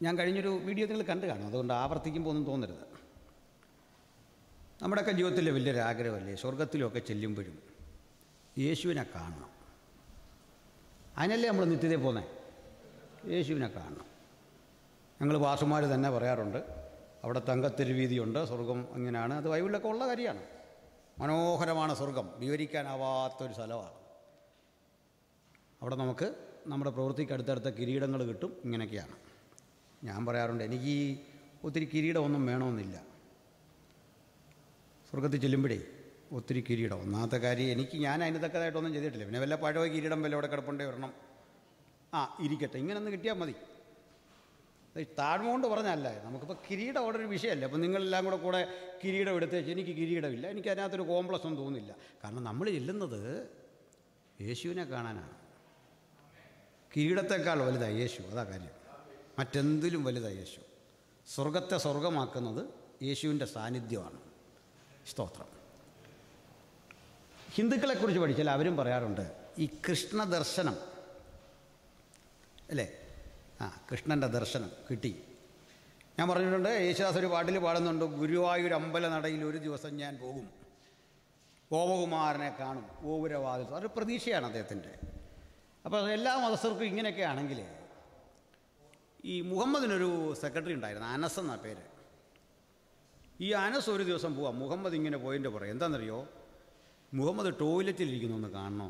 ഞാൻ കഴിഞ്ഞൊരു വീഡിയോ നിങ്ങൾ കണ്ടു കാണും അതുകൊണ്ട് ആവർത്തിക്കുമ്പോൾ ഒന്നും തോന്നരുത് നമ്മുടെയൊക്കെ ജീവിതത്തിലെ വലിയൊരു ആഗ്രഹമല്ലേ സ്വർഗത്തിലൊക്കെ ചെല്ലുമ്പോഴും യേശുവിനെ കാണണം അതിനല്ലേ നമ്മൾ നിത്യതയിൽ പോകുന്നത് യേശുവിനെ കാണണം ഞങ്ങൾ വാസുമാർ തന്നെ പറയാറുണ്ട് അവിടെ തങ്കത്തിരുവീതിയുണ്ട് സ്വർഗം ഇങ്ങനെയാണ് അത് ബൈബിളിലൊക്കെ ഉള്ള കാര്യമാണ് മനോഹരമാണ് സ്വർഗം വിവരിക്കാനാവാത്തൊരു സ്ഥലമാണ് അവിടെ നമുക്ക് നമ്മുടെ പ്രവൃത്തിക്ക് അടുത്തടുത്ത കിരീടങ്ങൾ കിട്ടും ഇങ്ങനെയൊക്കെയാണ് ഞാൻ പറയാറുണ്ട് എനിക്ക് ഈ ഒത്തിരി കിരീടമൊന്നും വേണമെന്നില്ല സ്വർഗത്തിൽ ചെല്ലുമ്പോഴേ ഒത്തിരി കിരീടം ഒന്നാമത്തെ കാര്യം എനിക്ക് ഞാൻ അതിന് തക്കതായിട്ടൊന്നും ചെയ്തിട്ടില്ല പിന്നെ വല്ല പഴയ കിരീടം വല്ല അവിടെ കിടപ്പുണ്ടേ വരണം ആ ഇരിക്കട്ടെ ഇങ്ങനെ ഒന്ന് കിട്ടിയാൽ മതി ഇത് താഴ്മ കൊണ്ട് പറഞ്ഞല്ല നമുക്കിപ്പോൾ കിരീടം അവിടെ ഒരു വിഷയമല്ല അപ്പോൾ നിങ്ങളെല്ലാം കൂടെ കൂടെ കിരീടം എടുത്തേച്ച് എനിക്ക് കിരീടമില്ല എനിക്ക് അതിനകത്തൊരു കോംപ്ലക്സ് ഒന്നും തോന്നുന്നില്ല കാരണം നമ്മൾ ചെല്ലുന്നത് യേശുവിനെ കാണാനാണ് കിരീടത്തെക്കാൾ വലുതാണ് യേശു അതാ കാര്യം മറ്റെന്തിലും വലുതാണ് യേശു സ്വർഗത്തെ സ്വർഗമാക്കുന്നത് യേശുവിൻ്റെ സാന്നിധ്യമാണ് സ്തോത്രം ഹിന്ദുക്കളെക്കുറിച്ച് പഠിച്ചാൽ അവരും പറയാറുണ്ട് ഈ കൃഷ്ണ ദർശനം അല്ലേ ആ കൃഷ്ണൻ്റെ ദർശനം കിട്ടി ഞാൻ പറഞ്ഞിട്ടുണ്ട് യേശുദാസ് ഒരു പാട്ടിൽ പാടുന്നുണ്ട് ഗുരുവായൂർ അമ്പല നടയിൽ ഒരു ദിവസം ഞാൻ പോകും ഗോപകുമാരനെ കാണും ഗോപുരവാതിൽ അതൊരു പ്രതീക്ഷയാണ് അദ്ദേഹത്തിൻ്റെ അപ്പോൾ എല്ലാ മതസ്ഥർക്കും ഇങ്ങനെയൊക്കെ ആണെങ്കിൽ ഈ മുഹമ്മദിനൊരു സെക്രട്ടറി ഉണ്ടായിരുന്നു അനസ് എന്നാ പേര് ഈ അനസ് ഒരു ദിവസം പോവാം മുഹമ്മദ് ഇങ്ങനെ പോയിൻ്റെ പറയും എന്താണെന്നറിയോ മുഹമ്മദ് ടോയ്ലറ്റിലിരിക്കുന്നു ഒന്ന് കാണണം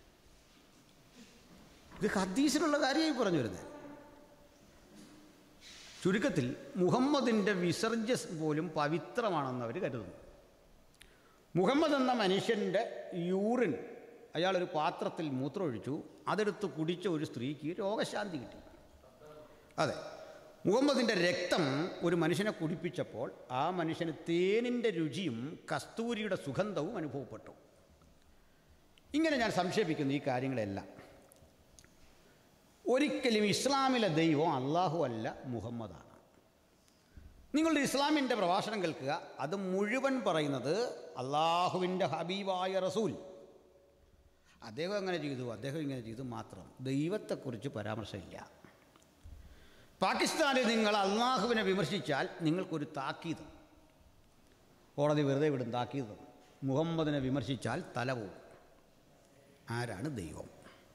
ഇത് ഹദീസിലുള്ള കാര്യമായി പറഞ്ഞു വരുന്നത് ചുരുക്കത്തിൽ മുഹമ്മദിൻ്റെ വിസർജ്യം പോലും പവിത്രമാണെന്ന് അവർ കരുതുന്നു മുഹമ്മദ് എന്ന മനുഷ്യൻ്റെ യൂറിൻ അയാളൊരു പാത്രത്തിൽ മൂത്രമൊഴിച്ചു അതെടുത്ത് കുടിച്ച ഒരു സ്ത്രീക്ക് രോഗശാന്തി കിട്ടി അതെ മുഹമ്മദിൻ്റെ രക്തം ഒരു മനുഷ്യനെ കുടിപ്പിച്ചപ്പോൾ ആ മനുഷ്യന് തേനിൻ്റെ രുചിയും കസ്തൂരിയുടെ സുഗന്ധവും അനുഭവപ്പെട്ടു ഇങ്ങനെ ഞാൻ സംക്ഷേപിക്കുന്നു ഈ കാര്യങ്ങളെല്ലാം ഒരിക്കലും ഇസ്ലാമിലെ ദൈവം അള്ളാഹു അല്ല മുഹമ്മദാണ് നിങ്ങളുടെ ഇസ്ലാമിൻ്റെ പ്രഭാഷണം കേൾക്കുക അത് മുഴുവൻ പറയുന്നത് അള്ളാഹുവിൻ്റെ ഹബീബായ റസൂൽ അദ്ദേഹം അങ്ങനെ ചെയ്തു അദ്ദേഹം ഇങ്ങനെ ചെയ്തു മാത്രം ദൈവത്തെക്കുറിച്ച് പരാമർശമില്ല പാകിസ്ഥാനിൽ നിങ്ങൾ അള്ളാഹുവിനെ വിമർശിച്ചാൽ നിങ്ങൾക്കൊരു താക്കീത് കോടതി വെറുതെ വിടും താക്കീത് മുഹമ്മദിനെ വിമർശിച്ചാൽ തല പോവും ആരാണ് ദൈവം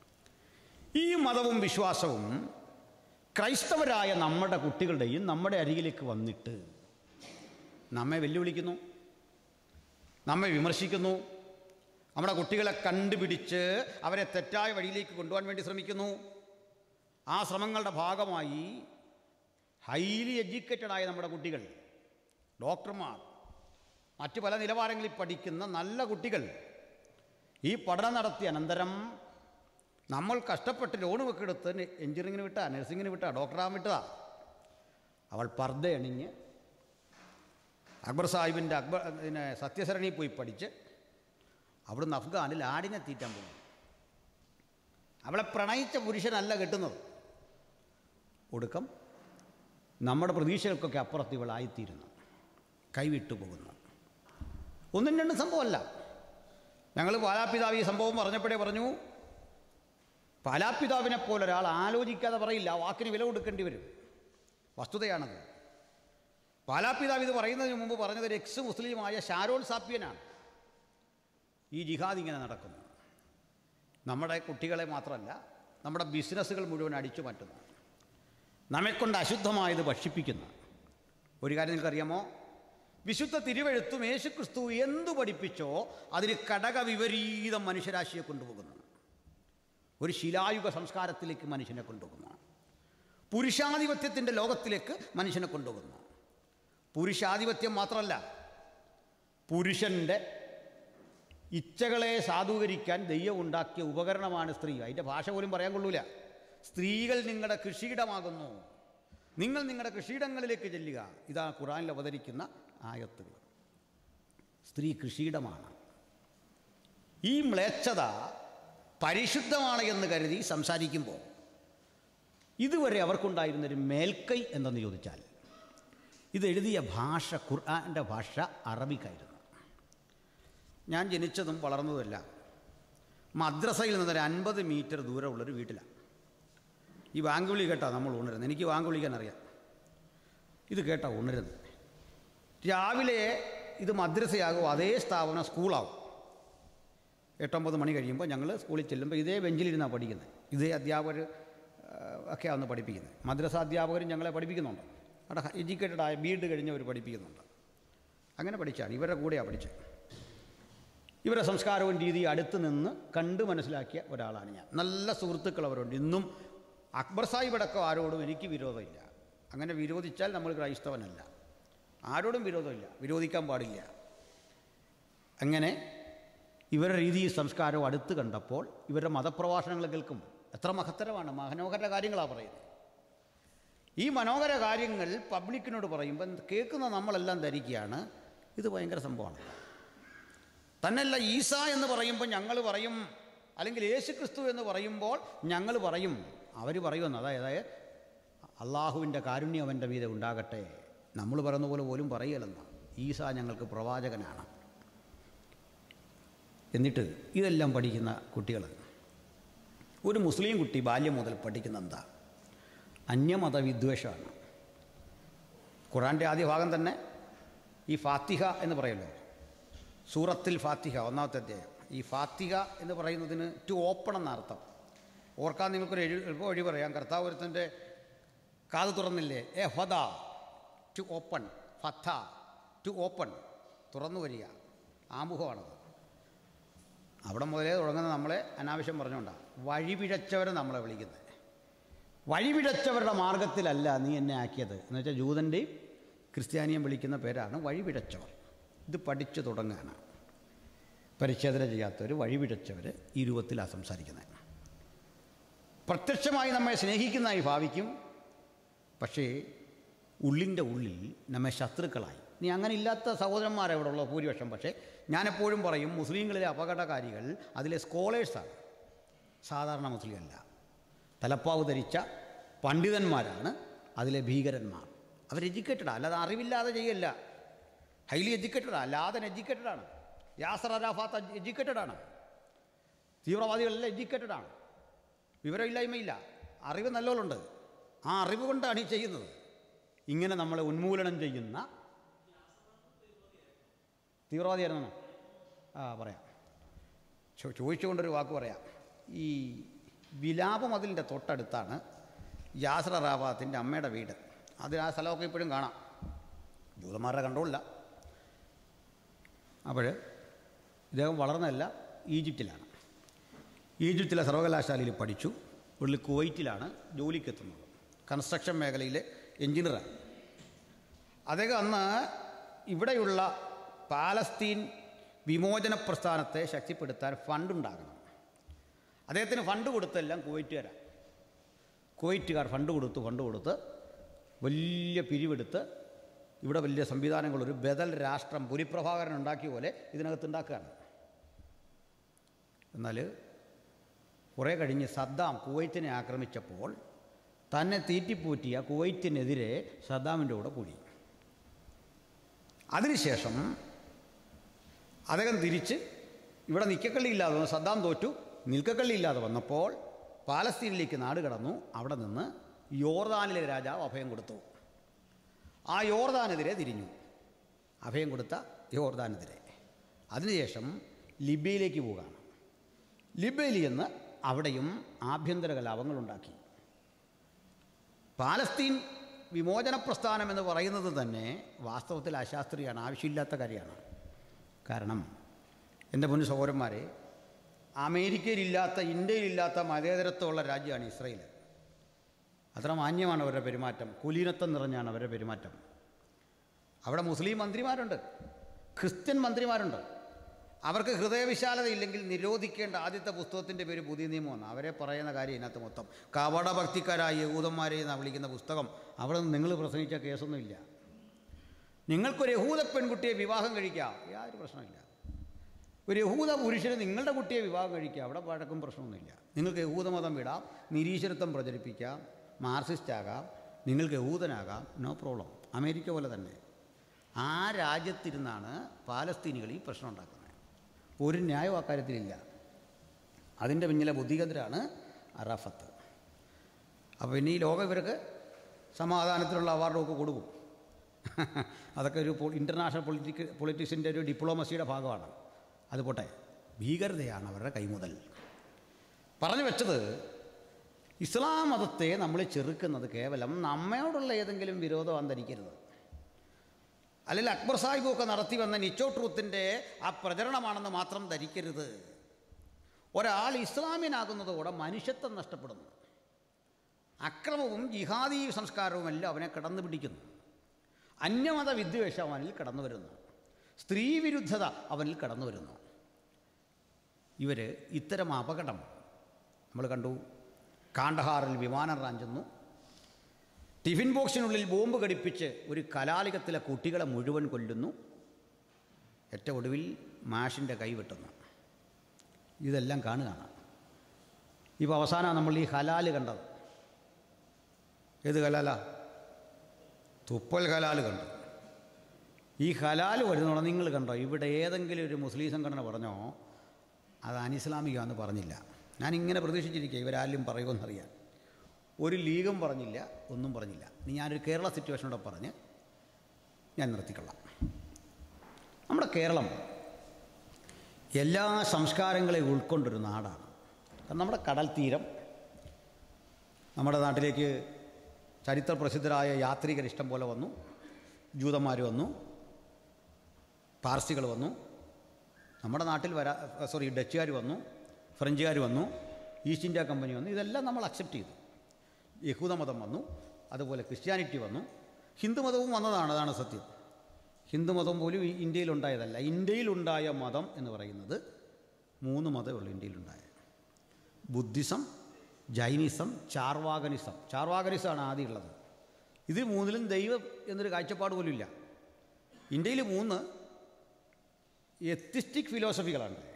ഈ മതവും വിശ്വാസവും ക്രൈസ്തവരായ നമ്മുടെ കുട്ടികളുടെയും നമ്മുടെ അരികിലേക്ക് വന്നിട്ട് നമ്മെ വെല്ലുവിളിക്കുന്നു നമ്മെ വിമർശിക്കുന്നു നമ്മുടെ കുട്ടികളെ കണ്ടുപിടിച്ച് അവരെ തെറ്റായ വഴിയിലേക്ക് കൊണ്ടുപോകാൻ വേണ്ടി ശ്രമിക്കുന്നു ആ ശ്രമങ്ങളുടെ ഭാഗമായി ഹൈലി എഡ്യൂക്കേറ്റഡായ നമ്മുടെ കുട്ടികൾ ഡോക്ടർമാർ മറ്റു പല നിലവാരങ്ങളിൽ പഠിക്കുന്ന നല്ല കുട്ടികൾ ഈ പഠനം നടത്തിയ അനന്തരം നമ്മൾ കഷ്ടപ്പെട്ട് ലോൺ ഒക്കെ എടുത്ത് എഞ്ചിനീയറിങ്ങിന് വിട്ടാ നഴ്സിങ്ങിന് വിട്ടാ ഡോക്ടറാകാൻ വിട്ടതാ അവൾ പർദ്ദ അണിഞ്ഞ് അക്ബർ സാഹിബിൻ്റെ അക്ബർ പിന്നെ സത്യസരണി പോയി പഠിച്ച് അവിടുന്ന് അഫ്ഗാനിൽ ആടിനെ തീറ്റാൻ പോകും അവളെ പ്രണയിച്ച പുരുഷനല്ല കെട്ടുന്നത് ഒടുക്കം നമ്മുടെ പ്രതീക്ഷകൾക്കൊക്കെ അപ്പുറത്ത് ഇവളായിത്തീരുന്നു കൈവിട്ടു പോകുന്നു ഒന്നും രണ്ടും സംഭവമല്ല ഞങ്ങൾ പാലാപിതാവ് ഈ സംഭവം പറഞ്ഞപ്പോഴേ പറഞ്ഞു പാലാപിതാവിനെ പോലെ ഒരാൾ ആലോചിക്കാതെ പറയില്ല ആ വാക്കിന് വില കൊടുക്കേണ്ടി വരും വസ്തുതയാണത് പാലാപിതാവ് ഇത് പറയുന്നതിന് മുമ്പ് പറഞ്ഞത് ഒരു എക്സ് മുസ്ലിമായ ഷാരോൾ സാപ്യനാണ് ഈ ജിഹാദ് ഇങ്ങനെ നടക്കുന്നു നമ്മുടെ കുട്ടികളെ മാത്രമല്ല നമ്മുടെ ബിസിനസ്സുകൾ മുഴുവൻ അടിച്ചു മാറ്റുന്നു നമ്മെക്കൊണ്ട് അശുദ്ധമായത് ഭക്ഷിപ്പിക്കുന്നു ഒരു കാര്യം നിങ്ങൾക്കറിയാമോ വിശുദ്ധ തിരുവെഴുത്തും യേശുക്രിസ്തു എന്തു പഠിപ്പിച്ചോ അതിന് കടക വിപരീതം മനുഷ്യരാശിയെ കൊണ്ടുപോകുന്നു ഒരു ശിലായുഗ സംസ്കാരത്തിലേക്ക് മനുഷ്യനെ കൊണ്ടുപോകുന്നു പുരുഷാധിപത്യത്തിൻ്റെ ലോകത്തിലേക്ക് മനുഷ്യനെ കൊണ്ടുപോകുന്നു പുരുഷാധിപത്യം മാത്രമല്ല പുരുഷൻ്റെ ഇച്ഛകളെ സാധൂകരിക്കാൻ ദൈവം ഉണ്ടാക്കിയ ഉപകരണമാണ് സ്ത്രീ അതിൻ്റെ ഭാഷ പോലും പറയാൻ കൊള്ളൂല സ്ത്രീകൾ നിങ്ങളുടെ കൃഷിയിടമാകുന്നു നിങ്ങൾ നിങ്ങളുടെ കൃഷിയിടങ്ങളിലേക്ക് ചെല്ലുക ഇതാ ഖുറാനിൽ അവതരിക്കുന്ന ആയത്തുകൾ സ്ത്രീ കൃഷിയിടമാണ് ഈ മ്ലേച്ഛത പരിശുദ്ധമാണ് എന്ന് കരുതി സംസാരിക്കുമ്പോൾ ഇതുവരെ അവർക്കുണ്ടായിരുന്നൊരു മേൽക്കൈ എന്തെന്ന് ചോദിച്ചാൽ ഇതെഴുതിയ ഭാഷ ഖുർആൻ്റെ ഭാഷ അറബിക്കായിരുന്നു ഞാൻ ജനിച്ചതും വളർന്നതുമല്ല മദ്രസയിൽ നിന്നൊരു അൻപത് മീറ്റർ ദൂരമുള്ളൊരു വീട്ടിലാണ് ഈ വാങ്ക് വിളി കേട്ടാ നമ്മൾ ഉണരുന്നത് എനിക്ക് വാങ്ക് വിളിക്കാൻ അറിയാം ഇത് കേട്ടാ ഉണരുന്നത് രാവിലെ ഇത് മദ്രസയാകും അതേ സ്ഥാപനം സ്കൂളാവും എട്ടൊമ്പത് മണി കഴിയുമ്പോൾ ഞങ്ങൾ സ്കൂളിൽ ചെല്ലുമ്പോൾ ഇതേ ബെഞ്ചിലിരുന്നാണ് പഠിക്കുന്നത് ഇതേ അധ്യാപകർ ഒക്കെയാണ് പഠിപ്പിക്കുന്നത് മദ്രസ അധ്യാപകരും ഞങ്ങളെ പഠിപ്പിക്കുന്നുണ്ട് അവിടെ എഡ്യൂക്കേറ്റഡ് ആയ ബി എഡ് കഴിഞ്ഞവർ പഠിപ്പിക്കുന്നുണ്ട് അങ്ങനെ പഠിച്ചാണ് ഇവരുടെ കൂടെയാണ് പഠിച്ചത് ഇവരുടെ സംസ്കാരവും രീതി അടുത്ത് നിന്ന് കണ്ട് മനസ്സിലാക്കിയ ഒരാളാണ് ഞാൻ നല്ല സുഹൃത്തുക്കൾ അവരുണ്ട് ഇന്നും അക്ബർ സാഹിബടക്കം ആരോടും എനിക്ക് വിരോധമില്ല അങ്ങനെ വിരോധിച്ചാൽ നമ്മൾ ക്രൈസ്തവനല്ല ആരോടും വിരോധമില്ല വിരോധിക്കാൻ പാടില്ല അങ്ങനെ ഇവരുടെ രീതി സംസ്കാരവും അടുത്ത് കണ്ടപ്പോൾ ഇവരുടെ മതപ്രഭാഷണങ്ങൾ കേൾക്കും എത്ര മഹത്തരമാണ് മനോഹര കാര്യങ്ങളാണ് പറയുന്നത് ഈ മനോഹര കാര്യങ്ങൾ പബ്ലിക്കിനോട് പറയുമ്പോൾ കേൾക്കുന്ന നമ്മളെല്ലാം ധരിക്കുകയാണ് ഇത് ഭയങ്കര സംഭവമാണ് തന്നല്ല ഈസ എന്ന് പറയുമ്പോൾ ഞങ്ങൾ പറയും അല്ലെങ്കിൽ യേശു ക്രിസ്തു എന്ന് പറയുമ്പോൾ ഞങ്ങൾ പറയും അവർ പറയുമെന്ന് അതായത് അള്ളാഹുവിൻ്റെ കാരുണ്യം അവൻ്റെ മീതെ ഉണ്ടാകട്ടെ നമ്മൾ പറയുന്ന പോലെ പോലും പറയലെന്ന് ഈസ ഞങ്ങൾക്ക് പ്രവാചകനാണ് എന്നിട്ട് ഇതെല്ലാം പഠിക്കുന്ന കുട്ടികൾ ഒരു മുസ്ലിം കുട്ടി ബാല്യം മുതൽ പഠിക്കുന്ന എന്താ അന്യമത വിദ്വേഷമാണ് ഖുറാൻ്റെ ആദ്യ ഭാഗം തന്നെ ഈ ഫാത്തിഹ എന്ന് പറയുമല്ലോ സൂറത്തിൽ ഫാത്തിഹ ഒന്നാമത്തെ അധ്യായം ഈ ഫാത്തിഹ എന്ന് പറയുന്നതിന് ടു ഓപ്പൺ എന്ന അർത്ഥം ഓർക്കാൻ നിങ്ങൾക്കൊരു എഴു എളുപ്പം വഴി പറയാം കർത്താവ് ഒരുത്തൻ്റെ കാത് തുറന്നില്ലേ എ ഹദ ടു ഓപ്പൺ ഫത്ത ടു ഓപ്പൺ തുറന്നു വരിക ആമുഖമാണത് അവിടെ മുതലേ തുടങ്ങുന്ന നമ്മളെ അനാവശ്യം പറഞ്ഞുകൊണ്ടാണ് വഴിപിഴച്ചവരെ നമ്മളെ വിളിക്കുന്നത് വഴിപിഴച്ചവരുടെ മാർഗത്തിലല്ല നീ എന്നെ ആക്കിയത് എന്ന് വെച്ചാൽ ജൂതൻ്റെയും ക്രിസ്ത്യാനിയും വിളിക്കുന്ന പേരാണ് വഴിപിഴച്ചവർ ഇത് പഠിച്ചു തുടങ്ങുകയാണ് പരിച്ഛേദന ചെയ്യാത്തവർ വഴിപിഴച്ചവർ ഈ രൂപത്തിലാണ് സംസാരിക്കുന്നത് പ്രത്യക്ഷമായി നമ്മെ സ്നേഹിക്കുന്നതായി ഭാവിക്കും പക്ഷേ ഉള്ളിൻ്റെ ഉള്ളിൽ നമ്മെ ശത്രുക്കളായി നീ അങ്ങനെ ഇല്ലാത്ത സഹോദരന്മാരെ ഇവിടെ ഉള്ള ഭൂരിപക്ഷം പക്ഷേ ഞാനെപ്പോഴും പറയും മുസ്ലിങ്ങളിലെ അപകടകാരികൾ അതിലെ സ്കോളേഴ്സാണ് സാധാരണ മുസ്ലിമല്ല തലപ്പാവ് ധരിച്ച പണ്ഡിതന്മാരാണ് അതിലെ ഭീകരന്മാർ അവർ എഡ്യൂക്കേറ്റഡാണ് അല്ലാതെ അറിവില്ലാതെ ചെയ്യല്ല ഹൈലി എഡ്യൂക്കേറ്റഡാണ് അല്ലാതെ എഡ്യൂക്കേറ്റഡാണ് യാസർ അരാഫാത്ത് എഡ്യൂക്കേറ്റഡാണ് തീവ്രവാദികളെല്ലാം എഡ്യൂക്കേറ്റഡാണ് വിവരമില്ലായ്മയില്ല അറിവ് നല്ലോലുണ്ട് ആ അറിവ് കൊണ്ടാണ് ഈ ചെയ്യുന്നത് ഇങ്ങനെ നമ്മളെ ഉന്മൂലനം ചെയ്യുന്ന തീവ്രവാദിയായിരുന്നോ ആ പറയാം ചോ ചോദിച്ചുകൊണ്ടൊരു വാക്ക് പറയാം ഈ വിലാപമതിലിൻ്റെ തൊട്ടടുത്താണ് യാസർ റാവാത്തിൻ്റെ അമ്മയുടെ വീട് അത് ആ സ്ഥലമൊക്കെ ഇപ്പോഴും കാണാം ജൂതന്മാരുടെ കൺട്രോളില്ല അപ്പോൾ ഇദ്ദേഹം വളർന്നതല്ല ഈജിപ്തിലാണ് ഈജിപ്തിലെ സർവകലാശാലയിൽ പഠിച്ചു ഉള്ളിൽ കുവൈറ്റിലാണ് ജോലിക്കെത്തുന്നത് കൺസ്ട്രക്ഷൻ മേഖലയിലെ എഞ്ചിനീയറാണ് അദ്ദേഹം അന്ന് ഇവിടെയുള്ള പാലസ്തീൻ വിമോചന പ്രസ്ഥാനത്തെ ശക്തിപ്പെടുത്താൻ ഫണ്ടുണ്ടാകണം അദ്ദേഹത്തിന് ഫണ്ട് കൊടുത്തെല്ലാം കുവൈറ്റുകാരാണ് കുവൈറ്റുകാർ ഫണ്ട് കൊടുത്ത് ഫണ്ട് കൊടുത്ത് വലിയ പിരിവെടുത്ത് ഇവിടെ വലിയ സംവിധാനങ്ങളൊരു ബദൽ രാഷ്ട്രം പുരിപ്രഭാകരൻ ഉണ്ടാക്കിയ പോലെ ഇതിനകത്ത് ഉണ്ടാക്കുകയാണ് എന്നാൽ കുറേ കഴിഞ്ഞ് സദ്ദാം കുവൈറ്റിനെ ആക്രമിച്ചപ്പോൾ തന്നെ തീറ്റിപ്പൂറ്റിയ കുവൈറ്റിനെതിരെ സദ്ദാമിൻ്റെ കൂടെ കൂടി അതിനുശേഷം അദ്ദേഹം തിരിച്ച് ഇവിടെ നിൽക്കക്കള്ളി ഇല്ലാതെ വന്നു സദ്ദാം തോറ്റു നിൽക്കക്കള്ളി ഇല്ലാതെ വന്നപ്പോൾ പാലസ്തീനിലേക്ക് നാട് കടന്നു അവിടെ നിന്ന് യോർദാനിലെ രാജാവ് അഭയം കൊടുത്തു ആ യോർദാനെതിരെ തിരിഞ്ഞു അഭയം കൊടുത്ത യോർദാനെതിരെ അതിനുശേഷം ലിബിയയിലേക്ക് പോവുകയാണ് ലിബിയയിൽ ചെന്ന് അവിടെയും ആഭ്യന്തര കലാപങ്ങളുണ്ടാക്കി പാലസ്തീൻ വിമോചന പ്രസ്ഥാനം എന്ന് പറയുന്നത് തന്നെ വാസ്തവത്തിൽ അശാസ്ത്രീയമാണ് ആവശ്യമില്ലാത്ത കാര്യമാണ് കാരണം എൻ്റെ മുൻ സഹോദരന്മാരെ അമേരിക്കയിലില്ലാത്ത ഇന്ത്യയിലില്ലാത്ത മതേതരത്വമുള്ള രാജ്യമാണ് ഇസ്രയേൽ അത്ര മാന്യമാണ് അവരുടെ പെരുമാറ്റം കുലീനത്വം നിറഞ്ഞാണ് അവരുടെ പെരുമാറ്റം അവിടെ മുസ്ലിം മന്ത്രിമാരുണ്ട് ക്രിസ്ത്യൻ മന്ത്രിമാരുണ്ട് അവർക്ക് ഹൃദയവിശാലത ഇല്ലെങ്കിൽ നിരോധിക്കേണ്ട ആദ്യത്തെ പുസ്തകത്തിൻ്റെ പേര് പുതിയ നിയമമാണ് അവരെ പറയുന്ന കാര്യം ഇതിനകത്ത് മൊത്തം കപടഭക്തിക്കാരായ യഹൂദന്മാരെ എന്നാണ് വിളിക്കുന്ന പുസ്തകം അവിടെ നിന്ന് നിങ്ങൾ പ്രസംഗിച്ച കേസൊന്നുമില്ല നിങ്ങൾക്കൊരു യഹൂദ പെൺകുട്ടിയെ വിവാഹം കഴിക്കാം യാതൊരു പ്രശ്നമില്ല ഒരു യഹൂദ പുരുഷന് നിങ്ങളുടെ കുട്ടിയെ വിവാഹം കഴിക്കുക അവിടെ വഴക്കും പ്രശ്നമൊന്നുമില്ല നിങ്ങൾക്ക് യഹൂദമതം വിടാം നിരീശ്വരത്വം പ്രചരിപ്പിക്കാം മാർസിസ്റ്റ് ആകാം നിങ്ങൾക്ക് യഹൂദനാകാം നോ പ്രോബ്ലം അമേരിക്ക പോലെ തന്നെ ആ രാജ്യത്തിരുന്നാണ് പാലസ്തീനികൾ ഈ പ്രശ്നം ഉണ്ടാക്കുന്നത് ഒരു ന്യായം അക്കാര്യത്തിലില്ല അതിൻ്റെ പിന്നിലെ ബുദ്ധികേന്ദ്രാണ് അറാഫത്ത് അപ്പോൾ ഇനി ഈ ലോകം ഇവർക്ക് സമാധാനത്തിനുള്ള അവാർഡൊക്കെ കൊടുക്കും അതൊക്കെ ഒരു ഇൻ്റർനാഷണൽ പൊളിറ്റിക്ക പൊളിറ്റിക്സിൻ്റെ ഒരു ഡിപ്ലോമസിയുടെ ഭാഗമാണ് അത് പോട്ടെ ഭീകരതയാണ് അവരുടെ കൈമുതൽ പറഞ്ഞു വെച്ചത് ഇസ്ലാം മതത്തെ നമ്മൾ ചെറുക്കുന്നത് കേവലം നമ്മയോടുള്ള ഏതെങ്കിലും വിരോധം അന്തരിക്കരുത് അല്ലെങ്കിൽ അക്ബർ സാഹിബൊക്കെ നടത്തി വന്ന നിച്ചോ ട്രൂത്തിൻ്റെ ആ പ്രചരണമാണെന്ന് മാത്രം ധരിക്കരുത് ഒരാൾ ഇസ്ലാമിനാകുന്നതോടെ മനുഷ്യത്വം നഷ്ടപ്പെടുന്നു അക്രമവും ജിഹാദി സംസ്കാരവും എല്ലാം അവനെ കടന്നു പിടിക്കുന്നു അന്യമത വിദ്വേഷം അവനിൽ കടന്നു വരുന്നു സ്ത്രീവിരുദ്ധത അവനിൽ കടന്നു വരുന്നു ഇവർ ഇത്തരം അപകടം നമ്മൾ കണ്ടു കാണ്ഡഹാറിൽ വിമാനം റാഞ്ചുന്നു ടിഫിൻ ബോക്സിനുള്ളിൽ ബോംബ് ഘടിപ്പിച്ച് ഒരു കലാലികത്തിലെ കുട്ടികളെ മുഴുവൻ കൊല്ലുന്നു ഏറ്റവും ഒടുവിൽ മാഷിൻ്റെ കൈ വെട്ടുന്നു ഇതെല്ലാം കാണുകയാണ് ഇപ്പോൾ അവസാനം നമ്മൾ ഈ ഹലാല് കണ്ടത് ഏത് ഹലാലാ തുപ്പൽ ഹലാല് കണ്ടു ഈ ഹലാല് വരുന്നോണം നിങ്ങൾ കണ്ടോ ഇവിടെ ഏതെങ്കിലും ഒരു മുസ്ലിം സംഘടന പറഞ്ഞോ അത് അനിസ്ലാമികമാണെന്ന് പറഞ്ഞില്ല ഞാൻ ഇങ്ങനെ പ്രതീക്ഷിച്ചിരിക്കുക ഇവരാരും പറയുമെന്നറിയാൻ ഒരു ലീഗും പറഞ്ഞില്ല ഒന്നും പറഞ്ഞില്ല ഇനി ഞാനൊരു കേരള സിറ്റുവേഷനോടെ പറഞ്ഞ് ഞാൻ നിർത്തിക്കൊള്ളാം നമ്മുടെ കേരളം എല്ലാ സംസ്കാരങ്ങളെയും ഉൾക്കൊണ്ടൊരു നാടാണ് കാരണം നമ്മുടെ കടൽ തീരം നമ്മുടെ നാട്ടിലേക്ക് ചരിത്ര പ്രസിദ്ധരായ യാത്രികർ ഇഷ്ടം പോലെ വന്നു ജൂതന്മാർ വന്നു പാർസികൾ വന്നു നമ്മുടെ നാട്ടിൽ വരാ സോറി ഡച്ചുകാർ വന്നു ഫ്രഞ്ചുകാർ വന്നു ഈസ്റ്റ് ഇന്ത്യ കമ്പനി വന്നു ഇതെല്ലാം നമ്മൾ അക്സെപ്റ്റ് ചെയ്തു യഹൂദമതം വന്നു അതുപോലെ ക്രിസ്ത്യാനിറ്റി വന്നു ഹിന്ദുമതവും വന്നതാണ് അതാണ് സത്യം ഹിന്ദുമതം പോലും ഈ ഇന്ത്യയിലുണ്ടായതല്ല ഇന്ത്യയിലുണ്ടായ മതം എന്ന് പറയുന്നത് മൂന്ന് മതമേ ഉള്ളൂ ഇന്ത്യയിലുണ്ടായത് ബുദ്ധിസം ജൈനിസം ചാർവാകനിസം ചാർവാകനിസമാണ് ആദ്യം ഉള്ളത് ഇത് മൂന്നിലും ദൈവം എന്നൊരു കാഴ്ചപ്പാട് പോലും ഇല്ല ഇന്ത്യയിൽ മൂന്ന് എത്തിസ്റ്റിക് ഫിലോസഫികളാണ് ഉണ്ടായത്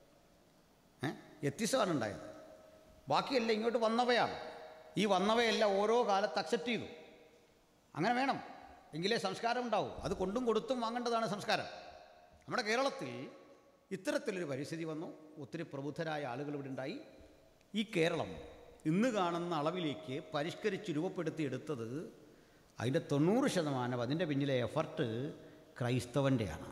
ഏ എത്തിസമാണ് ഉണ്ടായത് ബാക്കിയെല്ലാം ഇങ്ങോട്ട് വന്നവയാണ് ഈ വന്നവയെല്ലാം ഓരോ കാലത്ത് അക്സെപ്റ്റ് ചെയ്തു അങ്ങനെ വേണം എങ്കിലേ സംസ്കാരം ഉണ്ടാവും അത് കൊണ്ടും കൊടുത്തും വാങ്ങേണ്ടതാണ് സംസ്കാരം നമ്മുടെ കേരളത്തിൽ ഇത്തരത്തിലൊരു പരിസ്ഥിതി വന്നു ഒത്തിരി പ്രബുദ്ധരായ ആളുകൾ ഇവിടെ ഉണ്ടായി ഈ കേരളം ഇന്ന് കാണുന്ന അളവിലേക്ക് പരിഷ്കരിച്ച് രൂപപ്പെടുത്തി എടുത്തത് അതിൻ്റെ തൊണ്ണൂറ് ശതമാനം അതിൻ്റെ പിന്നിലെ എഫർട്ട് ക്രൈസ്തവൻ്റെയാണ്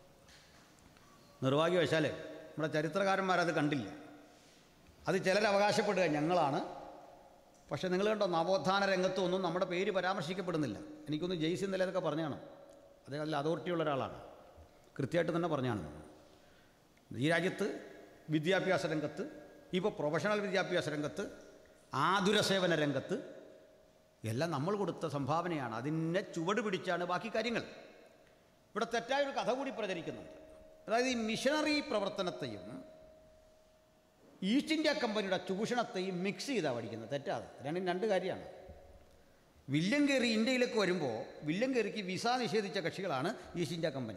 നിർഭാഗ്യവശാൽ നമ്മുടെ ചരിത്രകാരന്മാരത് കണ്ടില്ല അത് ചിലർ അവകാശപ്പെടുക ഞങ്ങളാണ് പക്ഷേ നിങ്ങൾ കണ്ടോ നവോത്ഥാന രംഗത്തൊന്നും നമ്മുടെ പേര് പരാമർശിക്കപ്പെടുന്നില്ല എനിക്കൊന്ന് ജെയ്സി ഇന്നലെ അതൊക്കെ പറഞ്ഞാണ് അദ്ദേഹം അതിൽ അതോറിറ്റിയുള്ള ഒരാളാണ് കൃത്യമായിട്ട് തന്നെ പറഞ്ഞാണ് ഈ രാജ്യത്ത് വിദ്യാഭ്യാസ രംഗത്ത് ഇപ്പോൾ പ്രൊഫഷണൽ വിദ്യാഭ്യാസ രംഗത്ത് ആതുര സേവന രംഗത്ത് എല്ലാം നമ്മൾ കൊടുത്ത സംഭാവനയാണ് അതിനെ ചുവട് പിടിച്ചാണ് ബാക്കി കാര്യങ്ങൾ ഇവിടെ തെറ്റായൊരു കഥ കൂടി പ്രചരിക്കുന്നുണ്ട് അതായത് ഈ മിഷണറി പ്രവർത്തനത്തെയും ഈസ്റ്റ് ഇന്ത്യ കമ്പനിയുടെ ചൂഷണത്തെയും മിക്സ് ചെയ്താണ് പഠിക്കുന്നത് തെറ്റാതെ രണ്ടും രണ്ട് കാര്യമാണ് വില്യം കയറി ഇന്ത്യയിലേക്ക് വരുമ്പോൾ വില്യം കയറിക്ക് വിസ നിഷേധിച്ച കക്ഷികളാണ് ഈസ്റ്റ് ഇന്ത്യ കമ്പനി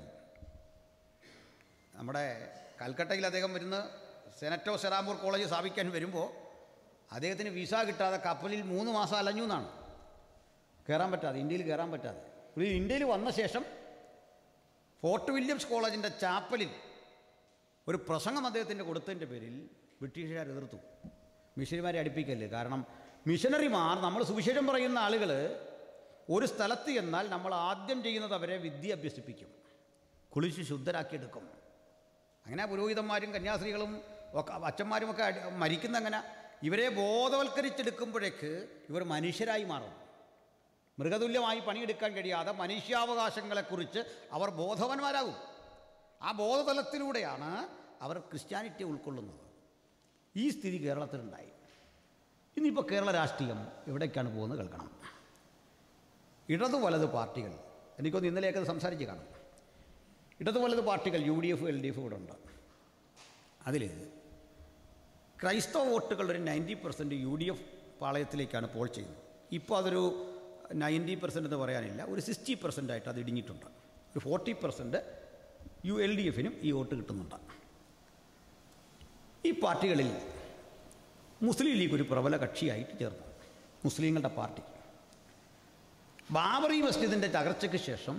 നമ്മുടെ കൽക്കട്ടയിൽ അദ്ദേഹം വരുന്ന സെനറ്റോ സെറാംപൂർ കോളേജ് സ്ഥാപിക്കാൻ വരുമ്പോൾ അദ്ദേഹത്തിന് വിസ കിട്ടാതെ കപ്പലിൽ മൂന്ന് മാസം അലഞ്ഞു എന്നാണ് കയറാൻ പറ്റാതെ ഇന്ത്യയിൽ കയറാൻ പറ്റാതെ പുള്ളി ഇന്ത്യയിൽ വന്ന ശേഷം ഫോർട്ട് വില്യംസ് കോളേജിൻ്റെ ചാപ്പലിൽ ഒരു പ്രസംഗം അദ്ദേഹത്തിൻ്റെ കൊടുത്തതിൻ്റെ പേരിൽ ബ്രിട്ടീഷുകാർ എതിർത്തു മിഷനറിമാരെ അടുപ്പിക്കല്ലേ കാരണം മിഷനറിമാർ നമ്മൾ സുവിശേഷം പറയുന്ന ആളുകൾ ഒരു സ്ഥലത്ത് ചെന്നാൽ നമ്മൾ ആദ്യം ചെയ്യുന്നത് അവരെ വിദ്യ അഭ്യസിപ്പിക്കും കുളിച്ച് ശുദ്ധരാക്കിയെടുക്കും അങ്ങനെ പുരോഹിതന്മാരും കന്യാസ്ത്രീകളും ഒക്കെ അച്ഛന്മാരും ഒക്കെ അടി- മരിക്കുന്ന അങ്ങനെ ഇവരെ ബോധവൽക്കരിച്ചെടുക്കുമ്പോഴേക്ക് ഇവർ മനുഷ്യരായി മാറും മൃഗതുല്യമായി പണിയെടുക്കാൻ കഴിയാതെ മനുഷ്യാവകാശങ്ങളെക്കുറിച്ച് അവർ ബോധവാന്മാരാകും ആ ബോധതലത്തിലൂടെയാണ് അവർ ക്രിസ്ത്യാനിറ്റി ഉൾക്കൊള്ളുന്നത് ഈ സ്ഥിതി കേരളത്തിലുണ്ടായി ഇനിയിപ്പോൾ കേരള രാഷ്ട്രീയം എവിടേക്കാണ് പോകുന്നത് കേൾക്കണം ഇടതു വലത് പാർട്ടികൾ എനിക്കൊന്ന് ഇന്നലെയൊക്കെ അത് സംസാരിച്ച് കാണും ഇടതു വലത് പാർട്ടികൾ U D F L D F ഇവിടെ ഉണ്ട് അതിൽ ക്രൈസ്തവ വോട്ടുകൾ ഒരു ninety percent U D F പാളയത്തിലേക്കാണ് പോൾ ചെയ്യുന്നത് ഇപ്പോൾ അതൊരു നയൻറ്റി പെർസെൻറ്റ് എന്ന് പറയാനില്ല ഒരു സിക്സ്റ്റി പെർസെൻ്റ് ആയിട്ട് അത് ഇടിഞ്ഞിട്ടുണ്ട് ഒരു forty percent U L D എഫിനും ഈ വോട്ട് കിട്ടുന്നുണ്ട് ഈ പാർട്ടികളിൽ മുസ്ലിം ലീഗ് ഒരു പ്രബല കക്ഷിയായിട്ട് ചേർന്നു മുസ്ലിങ്ങളുടെ പാർട്ടി ബാബറി മസ്ജിദിൻ്റെ തകർച്ചയ്ക്ക് ശേഷം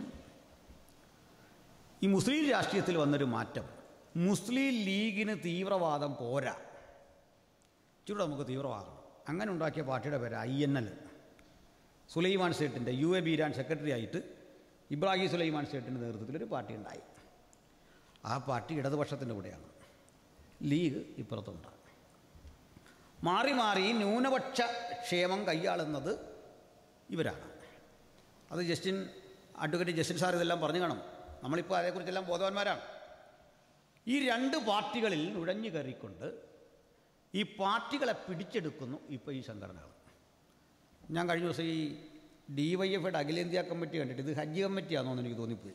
ഈ മുസ്ലിം രാഷ്ട്രീയത്തിൽ വന്നൊരു മാറ്റം മുസ്ലിം ലീഗിന് തീവ്രവാദം പോരാ ഇച്ചിരൂടെ നമുക്ക് തീവ്രവാദം അങ്ങനെ ഉണ്ടാക്കിയ പാർട്ടിയുടെ പേര് ഐ എൻ എൽ സുലൈമാൻ സേട്ടിൻ്റെ യു എ ബീരാൻ സെക്രട്ടറി ആയിട്ട് ഇബ്രാഹിം സുലൈമാൻ സ്റ്റേറ്റിൻ്റെ നേതൃത്വത്തിൽ ഒരു പാർട്ടി ഉണ്ടായി ആ പാർട്ടി ഇടതുപക്ഷത്തിൻ്റെ കൂടെയാണ് ലീഗ് ഇപ്പുറത്തുണ്ട് മാറി മാറി ന്യൂനപക്ഷ ക്ഷേമം കൈയാളുന്നത് ഇവരാണ് അത് ജസ്റ്റിൻ അഡ്വക്കേറ്റ് ജസ്റ്റിൻ സാർ ഇതെല്ലാം പറഞ്ഞു കാണും നമ്മളിപ്പോൾ അതേക്കുറിച്ചെല്ലാം ബോധവാന്മാരാണ് ഈ രണ്ട് പാർട്ടികളിൽ നുഴഞ്ഞു കയറിക്കൊണ്ട് ഈ പാർട്ടികളെ പിടിച്ചെടുക്കുന്നു ഇപ്പോൾ ഈ സംഘടനകൾ ഞാൻ കഴിഞ്ഞ ദിവസം ഈ ഡി വൈ എഫയുടെ അഖിലേന്ത്യാ കമ്മിറ്റി കണ്ടിട്ട് ഇത് ഹജ്ജ് കമ്മിറ്റിയാണെന്ന് എനിക്ക് തോന്നിപ്പോയി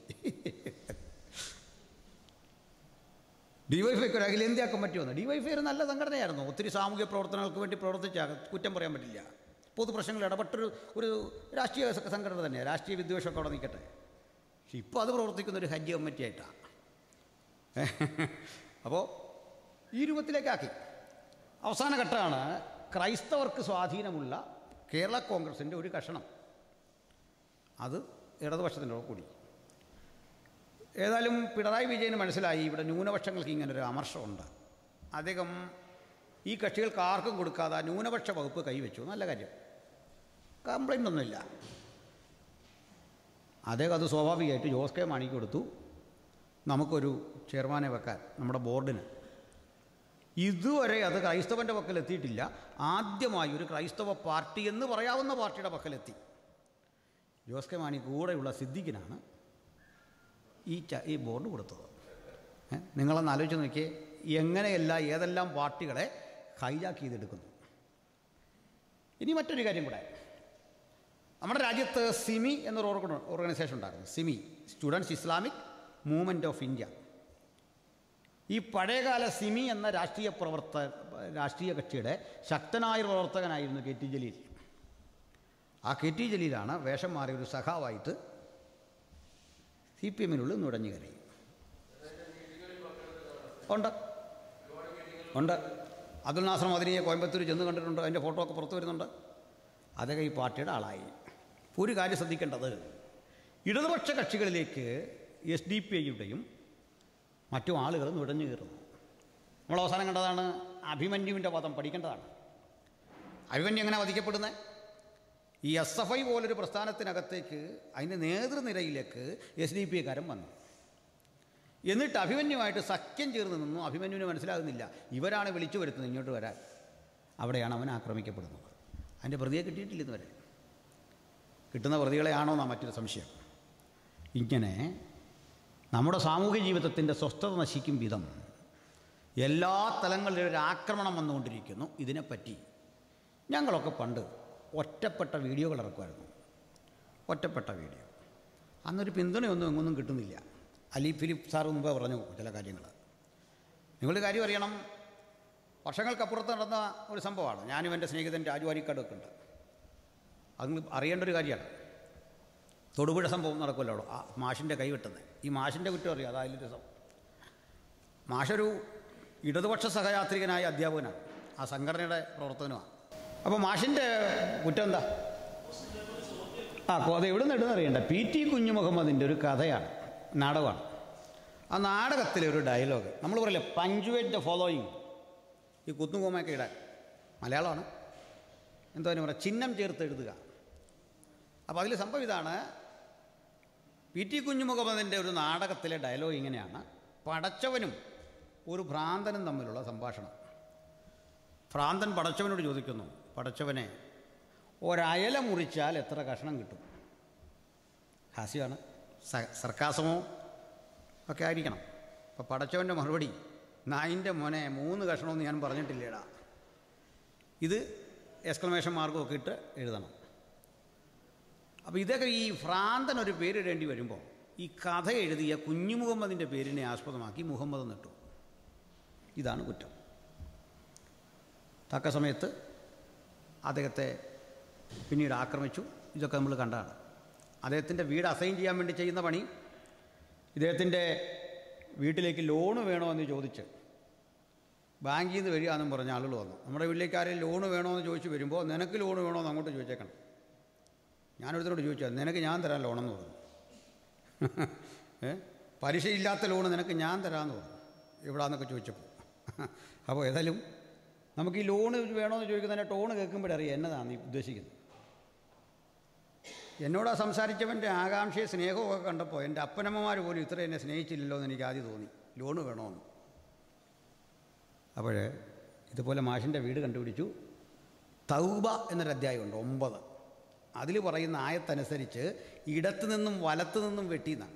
ഡി വൈ ഫൈക്ക് ഒരു അഖിലേന്ത്യാ കമ്മിറ്റി വന്നു ഡി വൈ ഫൈ ഒരു നല്ല സംഘടനയായിരുന്നു ഒത്തിരി സാമൂഹ്യ പ്രവർത്തനങ്ങൾക്ക് വേണ്ടി പ്രവർത്തിച്ച കുറ്റം പറയാൻ പറ്റില്ല പൊതുപ്രശ്നങ്ങൾ ഇടപെട്ടൊരു ഒരു രാഷ്ട്രീയ സ- സംഘടന തന്നെയാണ് രാഷ്ട്രീയ വിദ്വേഷമൊക്കെ അവിടെ നിൽക്കട്ടെ പക്ഷെ ഇപ്പോൾ അത് പ്രവർത്തിക്കുന്ന ഒരു ഹജ്ജ് കമ്മിറ്റി ആയിട്ടാണ് അപ്പോൾ ഈ രൂപത്തിലേക്കാക്കി അവസാന ഘട്ടമാണ് ക്രൈസ്തവർക്ക് സ്വാധീനമുള്ള കേരള കോൺഗ്രസിൻ്റെ ഒരു കഷണം അത് ഇടതുപക്ഷത്തിൻ്റെ കൂടി ഏതായാലും പിണറായി വിജയന് മനസ്സിലായി ഇവിടെ ന്യൂനപക്ഷങ്ങൾക്ക് ഇങ്ങനൊരു അമർഷമുണ്ട് അദ്ദേഹം ഈ കക്ഷികൾക്ക് ആർക്കും കൊടുക്കാതെ ആ ന്യൂനപക്ഷ വകുപ്പ് കൈവച്ചു നല്ല കാര്യം കംപ്ലൈൻ്റ് ഒന്നുമില്ല അദ്ദേഹം അത് സ്വാഭാവികമായിട്ട് ജോസ് കെ മാണിക്ക് കൊടുത്തു നമുക്കൊരു ചെയർമാനെ വെക്കാൻ നമ്മുടെ ബോർഡിന് ഇതുവരെ അത് ക്രൈസ്തവൻ്റെ പക്കലെത്തിയിട്ടില്ല ആദ്യമായി ഒരു ക്രൈസ്തവ പാർട്ടി എന്ന് പറയാവുന്ന പാർട്ടിയുടെ പക്കലെത്തി ജോസ് കെ മാണി കൂടെയുള്ള സിദ്ദിഖിനാണ് ഈ ച ഈ ബോർഡ് കൊടുത്തത് ഏ? നിങ്ങളൊന്ന് ആലോചിച്ച് നോക്കിയേ എങ്ങനെയല്ല ഏതെല്ലാം പാർട്ടികളെ ഹൈജാക്ക് ചെയ്തെടുക്കുന്നു ഇനി മറ്റൊരു കാര്യം കൂടെ നമ്മുടെ രാജ്യത്ത് സിമി എന്നൊരു ഓർഗ ഓർഗനൈസേഷൻ ഉണ്ടായിരുന്നു SIMI Students Islamic Movement of India ഈ പഴയകാല സിമി എന്ന രാഷ്ട്രീയ പ്രവർത്ത രാഷ്ട്രീയ കക്ഷിയുടെ ശക്തനായ ഒരു പ്രവർത്തകനായിരുന്നു കെ ടി ജലീൽ ആ കെ ടി ജലീലാണ് വേഷം മാറിയ ഒരു സഖാവായിട്ട് സി പി എമ്മിനുള്ളിൽ നുഴഞ്ഞു കയറി ഉണ്ട് ഉണ്ട് അബ്ദുൽ നാസർ മദനിയെ കോയമ്പത്തൂർ ചെന്ന് കണ്ടിട്ടുണ്ട് അതിൻ്റെ ഫോട്ടോ ഒക്കെ പുറത്തു വരുന്നുണ്ട് അതൊക്കെ ഈ പാർട്ടിയുടെ ആളായി ഒരു കാര്യം ശ്രദ്ധിക്കേണ്ടത് ഇടതുപക്ഷ കക്ഷികളിലേക്ക് എസ് ഡി പി ഐയുടെയും മറ്റു ആളുകൾ നുഴഞ്ഞു കയറുന്നു നമ്മൾ അവസാനം കണ്ടതാണ് അഭിമന്യുവിൻ്റെ വധം പഠിക്കേണ്ടതാണ് അഭിമന്യു എങ്ങനെ വധിക്കപ്പെടുന്നത് ഈ എസ് എഫ് ഐ പോലൊരു പ്രസ്ഥാനത്തിനകത്തേക്ക് അതിൻ്റെ നേതൃനിരയിലേക്ക് എസ് ഡി പി കാരൻ വന്നു എന്നിട്ട് അഭിമന്യുമായിട്ട് സഖ്യം ചേർന്ന് നിന്നു അഭിമന്യുവിന് മനസ്സിലാകുന്നില്ല ഇവരാണ് വിളിച്ചു വരുത്തുന്നത് ഇങ്ങോട്ട് വരാൻ അവിടെയാണ് അവൻ ആക്രമിക്കപ്പെടുന്നത് അതിൻ്റെ പ്രതിയെ കിട്ടിയിട്ടില്ല ഇതുവരെ കിട്ടുന്ന പ്രതികളെയാണോ എന്നാ മറ്റൊരു സംശയം ഇങ്ങനെ നമ്മുടെ സാമൂഹ്യ ജീവിതത്തിൻ്റെ സ്വസ്ഥത നശിക്കും വിധം എല്ലാ തലങ്ങളിലും ഒരു ആക്രമണം വന്നുകൊണ്ടിരിക്കുന്നു ഇതിനെപ്പറ്റി ഞങ്ങളൊക്കെ പണ്ട് ഒറ്റപ്പെട്ട വീഡിയോകൾ ഇറക്കുമായിരുന്നു ഒറ്റപ്പെട്ട വീഡിയോ അന്നൊരു പിന്തുണയൊന്നും എങ്ങൊന്നും കിട്ടുന്നില്ല അലി ഫിലിപ്പ് സാർ മുമ്പേ പറഞ്ഞു ചില കാര്യങ്ങൾ നിങ്ങളുടെ കാര്യം അറിയണം വർഷങ്ങൾക്കപ്പുറത്ത് നടന്ന ഒരു സംഭവമാണ് ഞാനും എൻ്റെ സ്നേഹിതൻ രാജു അരിക്കാടൊക്കെ ഉണ്ട് അത് നിങ്ങൾ അറിയേണ്ട ഒരു കാര്യമാണ് തൊടുപുഴ സംഭവം നടക്കുമല്ലോ അവിടെ ആ മാഷിൻ്റെ കൈ വെട്ടുന്നത് ഈ മാഷിൻ്റെ കുറ്റം അറിയാം അതായാലും രസം മാഷൊരു ഇടതുപക്ഷ സഹയാത്രികനായ അധ്യാപകനാണ് ആ സംഘടനയുടെ പ്രവർത്തനമാണ് അപ്പോൾ മാഷിൻ്റെ കുറ്റം എന്താ ആ അത് എവിടെ നിന്ന് ഇടുന്നറിയണ്ട പി ടി കുഞ്ഞുമുഹമ്മദിൻ്റെ ഒരു കഥയാണ് നാടകമാണ് ആ നാടകത്തിലെ ഒരു ഡയലോഗ് നമ്മൾ പറയില്ലേ പഞ്ച്വേറ്റ് ദ ഫോളോയിങ് ഈ കുത്തുകോമയൊക്കെ ഇടാൻ മലയാളമാണ് എന്തോ അതിന് പറയാം ചിഹ്നം ചേർത്ത് എഴുതുക അപ്പോൾ അതിൽ സംഭവം ഇതാണ് പി ടി കുഞ്ഞുമുഹമ്മദിൻ്റെ ഒരു നാടകത്തിലെ ഡയലോഗ് ഇങ്ങനെയാണ് പടച്ചവനും ഒരു ഭ്രാന്തനും തമ്മിലുള്ള സംഭാഷണം ഭ്രാന്തൻ പടച്ചവനോട് ചോദിക്കുന്നു പടച്ചവനെ ഒരയല മുറിച്ചാൽ എത്ര കഷണം കിട്ടും ഹാസ്യമാണ് സ സർക്കാസമോ ഒക്കെ ആയിരിക്കണം അപ്പോൾ പടച്ചവൻ്റെ മറുപടി നായിൻ്റെ മോനെ മൂന്ന് കഷണമെന്ന് ഞാൻ പറഞ്ഞിട്ടില്ലേടാ ഇത് എക്സ്ക്ലമേഷൻ മാർഗമൊക്കെ ഇട്ട് എഴുതണം അപ്പോൾ ഇതൊക്കെ ഈ ഭ്രാന്തൻ ഒരു പേരിടേണ്ടി വരുമ്പോൾ ഈ കഥ എഴുതിയ കുഞ്ഞു മുഹമ്മദിൻ്റെ പേരിനെ ആസ്പദമാക്കി മുഹമ്മദ് നിട്ടു ഇതാണ് കുറ്റം തക്ക സമയത്ത് അദ്ദേഹത്തെ പിന്നീട് ആക്രമിച്ചു ഇതൊക്കെ നമ്മൾ കണ്ടതാണ് അദ്ദേഹത്തിൻ്റെ വീട് അസൈൻ ചെയ്യാൻ വേണ്ടി ചെയ്യുന്ന പണി ഇദ്ദേഹത്തിൻ്റെ വീട്ടിലേക്ക് ലോണ് വേണോ എന്ന് ചോദിച്ച് ബാങ്കിൽ നിന്ന് വരികയാണെന്നും പറഞ്ഞ ആളുകൾ വന്നു നമ്മുടെ വീട്ടിലേക്ക് ആരെയും ലോണ് വേണോ എന്ന് ചോദിച്ച് വരുമ്പോൾ നിനക്ക് ലോണ് വേണോ എന്ന് അങ്ങോട്ട് ചോദിച്ചേക്കണം ഞാനൊരുത്തരോട് ചോദിച്ചാൽ നിനക്ക് ഞാൻ തരാൻ ലോണെന്ന് പറഞ്ഞു ഏ പലിശയില്ലാത്ത ലോണ് നിനക്ക് ഞാൻ തരാമെന്ന് പറഞ്ഞു എവിടാന്നൊക്കെ ചോദിച്ചപ്പോൾ അപ്പോൾ ഏതായാലും നമുക്ക് ഈ ലോണ് വേണമെന്ന് ചോദിക്കുന്നതിൻ്റെ ടോണ് കേൾക്കുമ്പോഴറിയാം എന്നതാണ് നീ ഉദ്ദേശിക്കുന്നത് എന്നോട് ആ സംസാരിച്ചവൻ്റെ ആകാംക്ഷയെ സ്നേഹമൊക്കെ കണ്ടപ്പോൾ എൻ്റെ അപ്പനമ്മമാർ പോലും ഇത്ര എന്നെ സ്നേഹിച്ചില്ലല്ലോ എന്ന് എനിക്ക് ആദ്യം തോന്നി ലോണ് വേണമെന്ന് അപ്പോൾ ഇതുപോലെ മാഷിൻ്റെ വീട് കണ്ടുപിടിച്ചു തൗബ എന്നൊരു അധ്യായമുണ്ട് ഒമ്പത് അതിൽ പറയുന്ന ആയത്തനുസരിച്ച് ഇടത്തു നിന്നും വലത്തു നിന്നും വെട്ടിയെന്നാണ്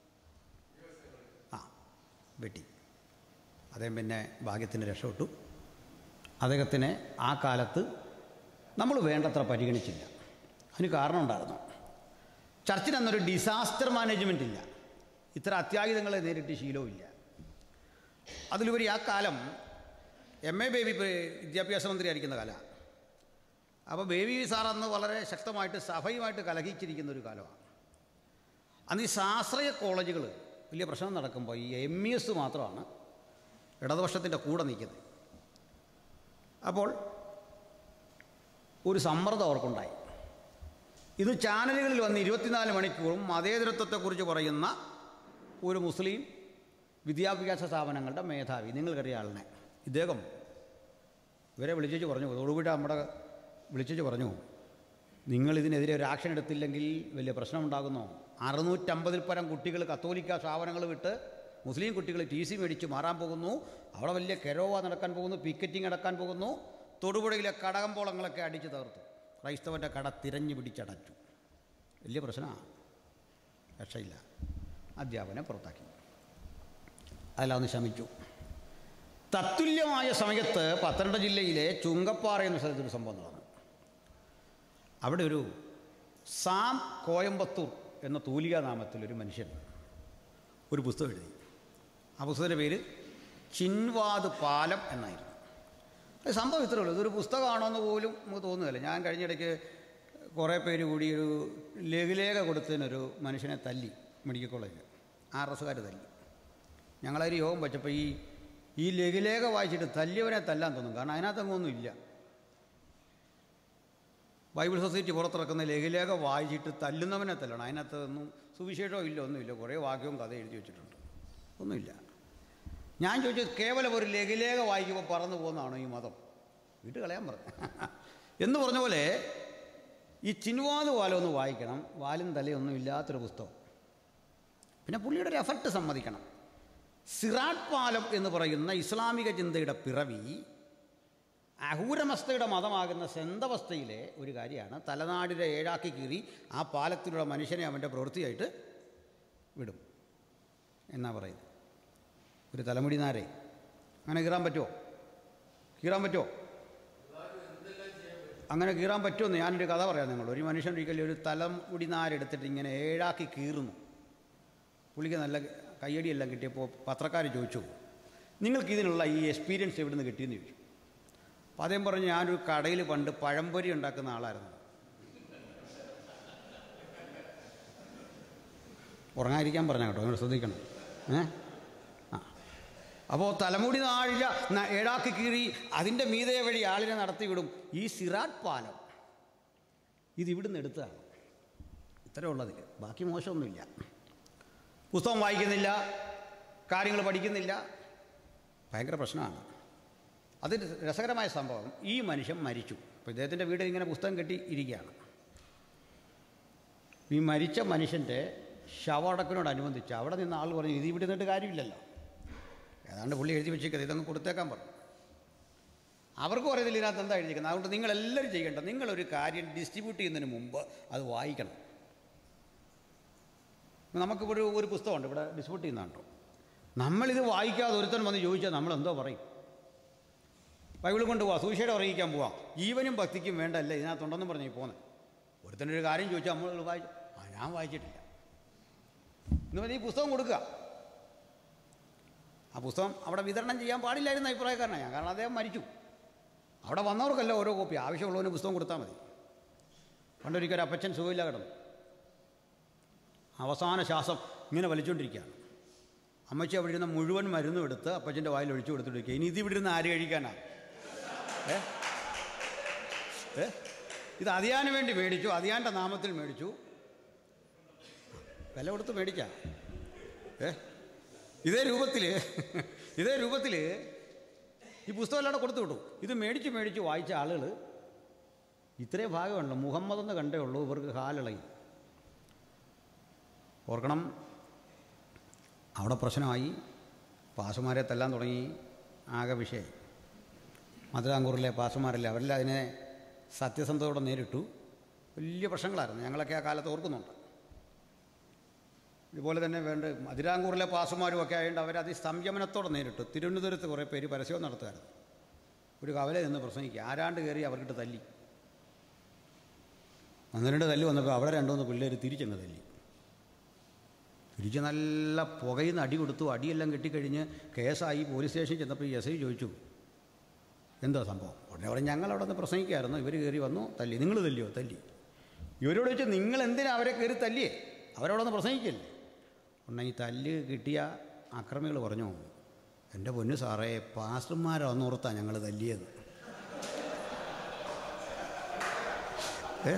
ആ വെട്ടി അദ്ദേഹം പിന്നെ ഭാഗ്യത്തിന് രക്ഷപ്പെട്ടു അദ്ദേഹത്തിനെ ആ കാലത്ത് നമ്മൾ വേണ്ടത്ര പരിഗണിച്ചില്ല അതിന് കാരണമുണ്ടായിരുന്നു ചർച്ചിന് അന്നൊരു ഡിസാസ്റ്റർ മാനേജ്മെൻ്റ് ഇല്ല ഇത്ര അത്യാഹിതങ്ങളെ നേരിട്ട് ശീലവുമില്ല അതിലുപരി ആ കാലം എം എ ബേബി ഇപ്പോൾ വിദ്യാഭ്യാസ മന്ത്രിയായിരിക്കുന്ന കാലമാണ് അപ്പോൾ ബേബി സാർ അന്ന് വളരെ ശക്തമായിട്ട് സഭയുമായിട്ട് കലഹിച്ചിരിക്കുന്ന ഒരു കാലമാണ് അന്ന് ഈ ശാസ്ത്രീയ കോളേജുകൾ വലിയ പ്രശ്നം നടക്കുമ്പോൾ ഈ എം ഇ എസ് മാത്രമാണ് ഇടതുപക്ഷത്തിൻ്റെ കൂടെ നിൽക്കുന്നത് അപ്പോൾ ഒരു സമ്മർദ്ദം അവർക്കുണ്ടായി ഇത് ചാനലുകളിൽ വന്ന് ഇരുപത്തിനാല് മണിക്കൂറും മതേതരത്വത്തെക്കുറിച്ച് പറയുന്ന ഒരു മുസ്ലിം വിദ്യാഭ്യാസ സ്ഥാപനങ്ങളുടെ മേധാവി നിങ്ങൾക്കറിയ ആളിനെ ഇദ്ദേഹം ഇവരെ വിളിച്ചു പറഞ്ഞു തൊടുപുഴ നമ്മുടെ വിളിച്ചു പറഞ്ഞു നിങ്ങൾ ഇതിനെതിരെ ഒരു ആക്ഷൻ എടുത്തില്ലെങ്കിൽ വലിയ പ്രശ്നമുണ്ടാകുന്നു അറുന്നൂറ്റമ്പതിൽ പരം കുട്ടികൾ കത്തോലിക്ക സ്ഥാപനങ്ങൾ വിട്ട് മുസ്ലിം കുട്ടികൾ ടി സി മേടിച്ച് മാറാൻ പോകുന്നു അവിടെ വലിയ കെരോവ നടക്കാൻ പോകുന്നു പിക്കറ്റിംഗ് നടക്കാൻ പോകുന്നു തൊടുപുഴയിലെ കടകമ്പോളങ്ങളൊക്കെ അടിച്ചു തകർത്തു ക്രൈസ്തവൻ്റെ കട തിരഞ്ഞു പിടിച്ചടച്ചു വലിയ പ്രശ്നമാണ് രക്ഷയില്ല അധ്യാപനെ പുറത്താക്കി അതിലൊന്ന് ശമിച്ചു തത്തുല്യമായ സമയത്ത് പത്തനംതിട്ട ജില്ലയിലെ ചുങ്കപ്പാറ എന്ന സ്ഥലത്തൊരു സംഭവം നടന്നു അവിടെ ഒരു സാം കോയമ്പത്തൂർ എന്ന തൂലിക നാമത്തിലൊരു മനുഷ്യൻ ഒരു പുസ്തകം എഴുതി ആ പുസ്തകത്തിൻ്റെ പേര് ചിൻവാദ് പാലം എന്നായിരുന്നു അത് സംഭവം ഇത്രേ ഉള്ളൂ ഇതൊരു പുസ്തകമാണോന്ന് പോലും നമുക്ക് തോന്നുകയില്ല ഞാൻ കഴിഞ്ഞിടയ്ക്ക് കുറേ പേര് കൂടി ഒരു ലഘുലേഖ കൊടുത്തതിനൊരു മനുഷ്യനെ തല്ലി മെഡിക്കൽ കോളേജിൽ ആർ എസ്സുകാർ തല്ലി ഞങ്ങളൊരു യോഗം വെച്ചപ്പോൾ ഈ ഈ ലഘുലേഖ വായിച്ചിട്ട് തല്ലിയവനെ തല്ലാൻ തോന്നും കാരണം അതിനകത്തൊന്നും ഇല്ല ബൈബിൾ സൊസൈറ്റി പുറത്തിറക്കുന്ന ലഘുലേഖ വായിച്ചിട്ട് തല്ലുന്നവനെ തല്ലണം അതിനകത്തൊന്നും സുവിശേഷമോ ഇല്ല ഒന്നുമില്ല കുറേ വാക്യവും കഥ എഴുതി വെച്ചിട്ടുണ്ട് ഒന്നുമില്ല ഞാൻ ചോദിച്ചത് കേവലം ഒരു ലഘുലേഖ വായിക്കുമ്പോൾ പറന്നു പോകുന്നതാണോ ഈ മതം വീട്ട് കളയാൻ പറഞ്ഞു എന്ന് പറഞ്ഞ പോലെ ഈ ചിൻവാത് വാലം ഒന്ന് വായിക്കണം വാലും തലയൊന്നും ഇല്ലാത്തൊരു പുസ്തകം പിന്നെ പുള്ളിയുടെ ഒരു എഫർട്ട് സമ്മതിക്കണം സിറാട്ട് പാലം എന്ന് പറയുന്ന ഇസ്ലാമിക ചിന്തയുടെ പിറവി അഹൂരമസ്തയുടെ മതമാകുന്ന സെന്തവസ്ഥയിലെ ഒരു കാര്യമാണ് തലനാടിനെ ഏഴാക്കി കീറി ആ പാലത്തിലുള്ള മനുഷ്യനെ അവൻ്റെ പ്രവൃത്തിയായിട്ട് വിടും എന്നാ പറയുന്നത് ഒരു തലമുടി നാരെ അങ്ങനെ കീറാൻ പറ്റുമോ കീറാൻ പറ്റുമോ അങ്ങനെ കീറാൻ പറ്റുമെന്ന് ഞാനൊരു കഥ പറയാം നിങ്ങൾ ഒരു മനുഷ്യൻ ഒരിക്കലും ഒരു തലമുടി നാരെടുത്തിട്ട് ഇങ്ങനെ ഏഴാക്കി കീറുന്നു പുള്ളിക്ക് നല്ല കയ്യടിയെല്ലാം കിട്ടിയപ്പോൾ പത്രക്കാർ ചോദിച്ചു നിങ്ങൾക്ക് ഇതിനുള്ള ഈ എക്സ്പീരിയൻസ് എവിടെ നിന്ന് കിട്ടിയെന്ന് ചോദിച്ചു അപ്പോൾ അദ്ദേഹം പറഞ്ഞു ഞാനൊരു കടയിൽ പണ്ട് പഴംപൊരി ഉണ്ടാക്കുന്ന ആളായിരുന്നു ഉറങ്ങാതിരിക്കാൻ പറഞ്ഞ കേട്ടോ നിങ്ങൾ ശ്രദ്ധിക്കണം ഏ ആ അപ്പോൾ തലമുടി നാഴിക ന- ഏഴാക്കി കീറി അതിൻ്റെ മീതയെ വഴി ആളിനെ നടത്തിവിടും ഈ സിറാട്ട് പാലം ഇത് ഇവിടുന്ന് എടുത്തതാണ് ഇത്രേ ഉള്ളതിൽ ബാക്കി മോശമൊന്നുമില്ല പുസ്തകം വായിക്കുന്നില്ല കാര്യങ്ങൾ പഠിക്കുന്നില്ല ഭയങ്കര പ്രശ്നമാണ് അത് രസകരമായ സംഭവം ഈ മനുഷ്യൻ മരിച്ചു അപ്പോൾ ഇദ്ദേഹത്തിൻ്റെ വീട് ഇങ്ങനെ പുസ്തകം കെട്ടി ഇരിക്കുകയാണ് ഈ മരിച്ച മനുഷ്യൻ്റെ ശവടക്കിനോടനുബന്ധിച്ച് അവിടെ നിന്ന് ആൾ പറഞ്ഞു ഇത് ഇവിടെ നിന്നിട്ട് കാര്യമില്ലല്ലോ ഏതാണ്ട് പുള്ളി എഴുതി വെച്ചേക്കത് ഇതങ്ങ് കൊടുത്തേക്കാൻ പറഞ്ഞു അവർക്ക് പറയുന്നില്ല ഇതിനകത്ത് എന്താ എഴുതിക്കുന്നത് അതുകൊണ്ട് നിങ്ങളെല്ലാവരും ചെയ്യേണ്ട നിങ്ങളൊരു കാര്യം ഡിസ്ട്രിബ്യൂട്ട് ചെയ്യുന്നതിന് മുമ്പ് അത് വായിക്കണം നമുക്കിപ്പോൾ ഒരു ഒരു പുസ്തകമുണ്ട് ഇവിടെ ഡിസ്ട്രിബ്യൂട്ട് ചെയ്യുന്നതാണോ നമ്മളിത് വായിക്കാതെ ഒരുത്തൻ വന്ന് ചോദിച്ചാൽ നമ്മൾ എന്തോ പറയും ബൈബിൾ കൊണ്ട് പോവാം സൂക്ഷിയുടെ അറിയിക്കാൻ പോവാം ജീവനും ഭക്തിക്കും വേണ്ടല്ല ഇതിനകത്തുണ്ടെന്നും പറഞ്ഞ് പോകുന്നത് ഒരുത്തനൊരു കാര്യം ചോദിച്ചാൽ നമ്മൾ വായിച്ചു ആ ഞാൻ വായിച്ചിട്ടില്ല എന്ന് പറഞ്ഞാൽ ഈ പുസ്തകം കൊടുക്കുക ആ പുസ്തകം അവിടെ വിതരണം ചെയ്യാൻ പാടില്ലായിരുന്ന അഭിപ്രായക്കാരനാണ് ഞാൻ കാരണം അദ്ദേഹം മരിച്ചു അവിടെ വന്നവർക്കല്ല ഓരോ കോപ്പി ആവശ്യമുള്ളവന് പുസ്തകം കൊടുത്താൽ മതി പണ്ടൊരിക്കൽ ഒരു അപ്പച്ചൻ സുഖമില്ല കിടന്നു അവസാന ശ്വാസം ഇങ്ങനെ വലിച്ചുകൊണ്ടിരിക്കുകയാണ് അമ്മച്ചി അവിടെ ഇരുന്ന മുഴുവൻ മരുന്നും എടുത്ത് അപ്പച്ചൻ്റെ വായിൽ ഒഴിച്ചു കൊടുത്തിട്ടിരിക്കുക ഇനി ഇത് ഇവിടെ ഇരുന്ന് ആര് കഴിക്കാനാണ് ഏ ഏ ഇത് അതിയാന് വേണ്ടി മേടിച്ചു അതിയാൻ്റെ നാമത്തിൽ മേടിച്ചു വില കൊടുത്ത് മേടിക്കാം ഏ ഇതേ രൂപത്തിൽ ഇതേ രൂപത്തിൽ ഈ പുസ്തകം എല്ലാം കൊടുത്തു വിട്ടു ഇത് മേടിച്ച് മേടിച്ച് വായിച്ച ആളുകൾ ഇത്രേ ഭാഗമുണ്ടല്ലോ മുഹമ്മദ് എന്ന് കണ്ടേ ഉള്ളൂ ഇവർക്ക് കാലിളകി ഓർക്കണം അവിടെ പ്രശ്നമായി പാസുമാരെ തല്ലാൻ തുടങ്ങി ആകെ വിഷയം മധുരാങ്കൂറിലെ പാസുമാരല്ലേ അവരെല്ലാം അതിനെ സത്യസന്ധതയോടെ നേരിട്ടു വലിയ പ്രശ്നങ്ങളായിരുന്നു ഞങ്ങളൊക്കെ ആ കാലത്ത് ഓർക്കുന്നുണ്ട് ഇതുപോലെ തന്നെ വേണ്ട മധുരാങ്കൂറിലെ പാസുമാരും ഒക്കെ ആയതുകൊണ്ട് അവരത് സംയമനത്തോടെ നേരിട്ടു തിരുവനന്തപുരത്ത് കുറേ പേര് പരസ്യവും നടത്തുമായിരുന്നു ഒരു കവല നിന്ന് പ്രസംഗിക്കുക ആരാണ്ട് കയറി അവർക്കിട്ട് തല്ലി ഒന്ന് രണ്ട് തല്ലി വന്നപ്പോൾ അവിടെ രണ്ടുമൂന്ന് പിള്ളേർ തിരിച്ചങ്ങ് തല്ലി തിരിച്ച് നല്ല പുകയിൽ അടി കൊടുത്തു അടിയെല്ലാം കെട്ടിക്കഴിഞ്ഞ് കേസായി പോലീസ് സ്റ്റേഷനിൽ ചെന്നപ്പോൾ ഈ എസ് ഐ ചോദിച്ചു എന്താ സംഭവം ഉടനെ പറഞ്ഞു ഞങ്ങൾ അവിടെ നിന്ന് പ്രസംഗിക്കായിരുന്നു ഇവർ കയറി വന്നു തല്ലി നിങ്ങൾ തല്ലിയോ തല്ലി ഇവരോട് ചോദിച്ചു നിങ്ങൾ എന്തിനാ അവരെ കയറി തല്ലിയേ അവരവിടെ നിന്ന് പ്രസംഗിക്കില്ലേ ഉടനെ ഈ തല്ല് കിട്ടിയ അക്രമികൾ പറഞ്ഞു എൻ്റെ പൊന്നു സാറേ പാസ്റ്റർമാരാന്നോർത്താ ഞങ്ങൾ തല്ലിയത് ഏ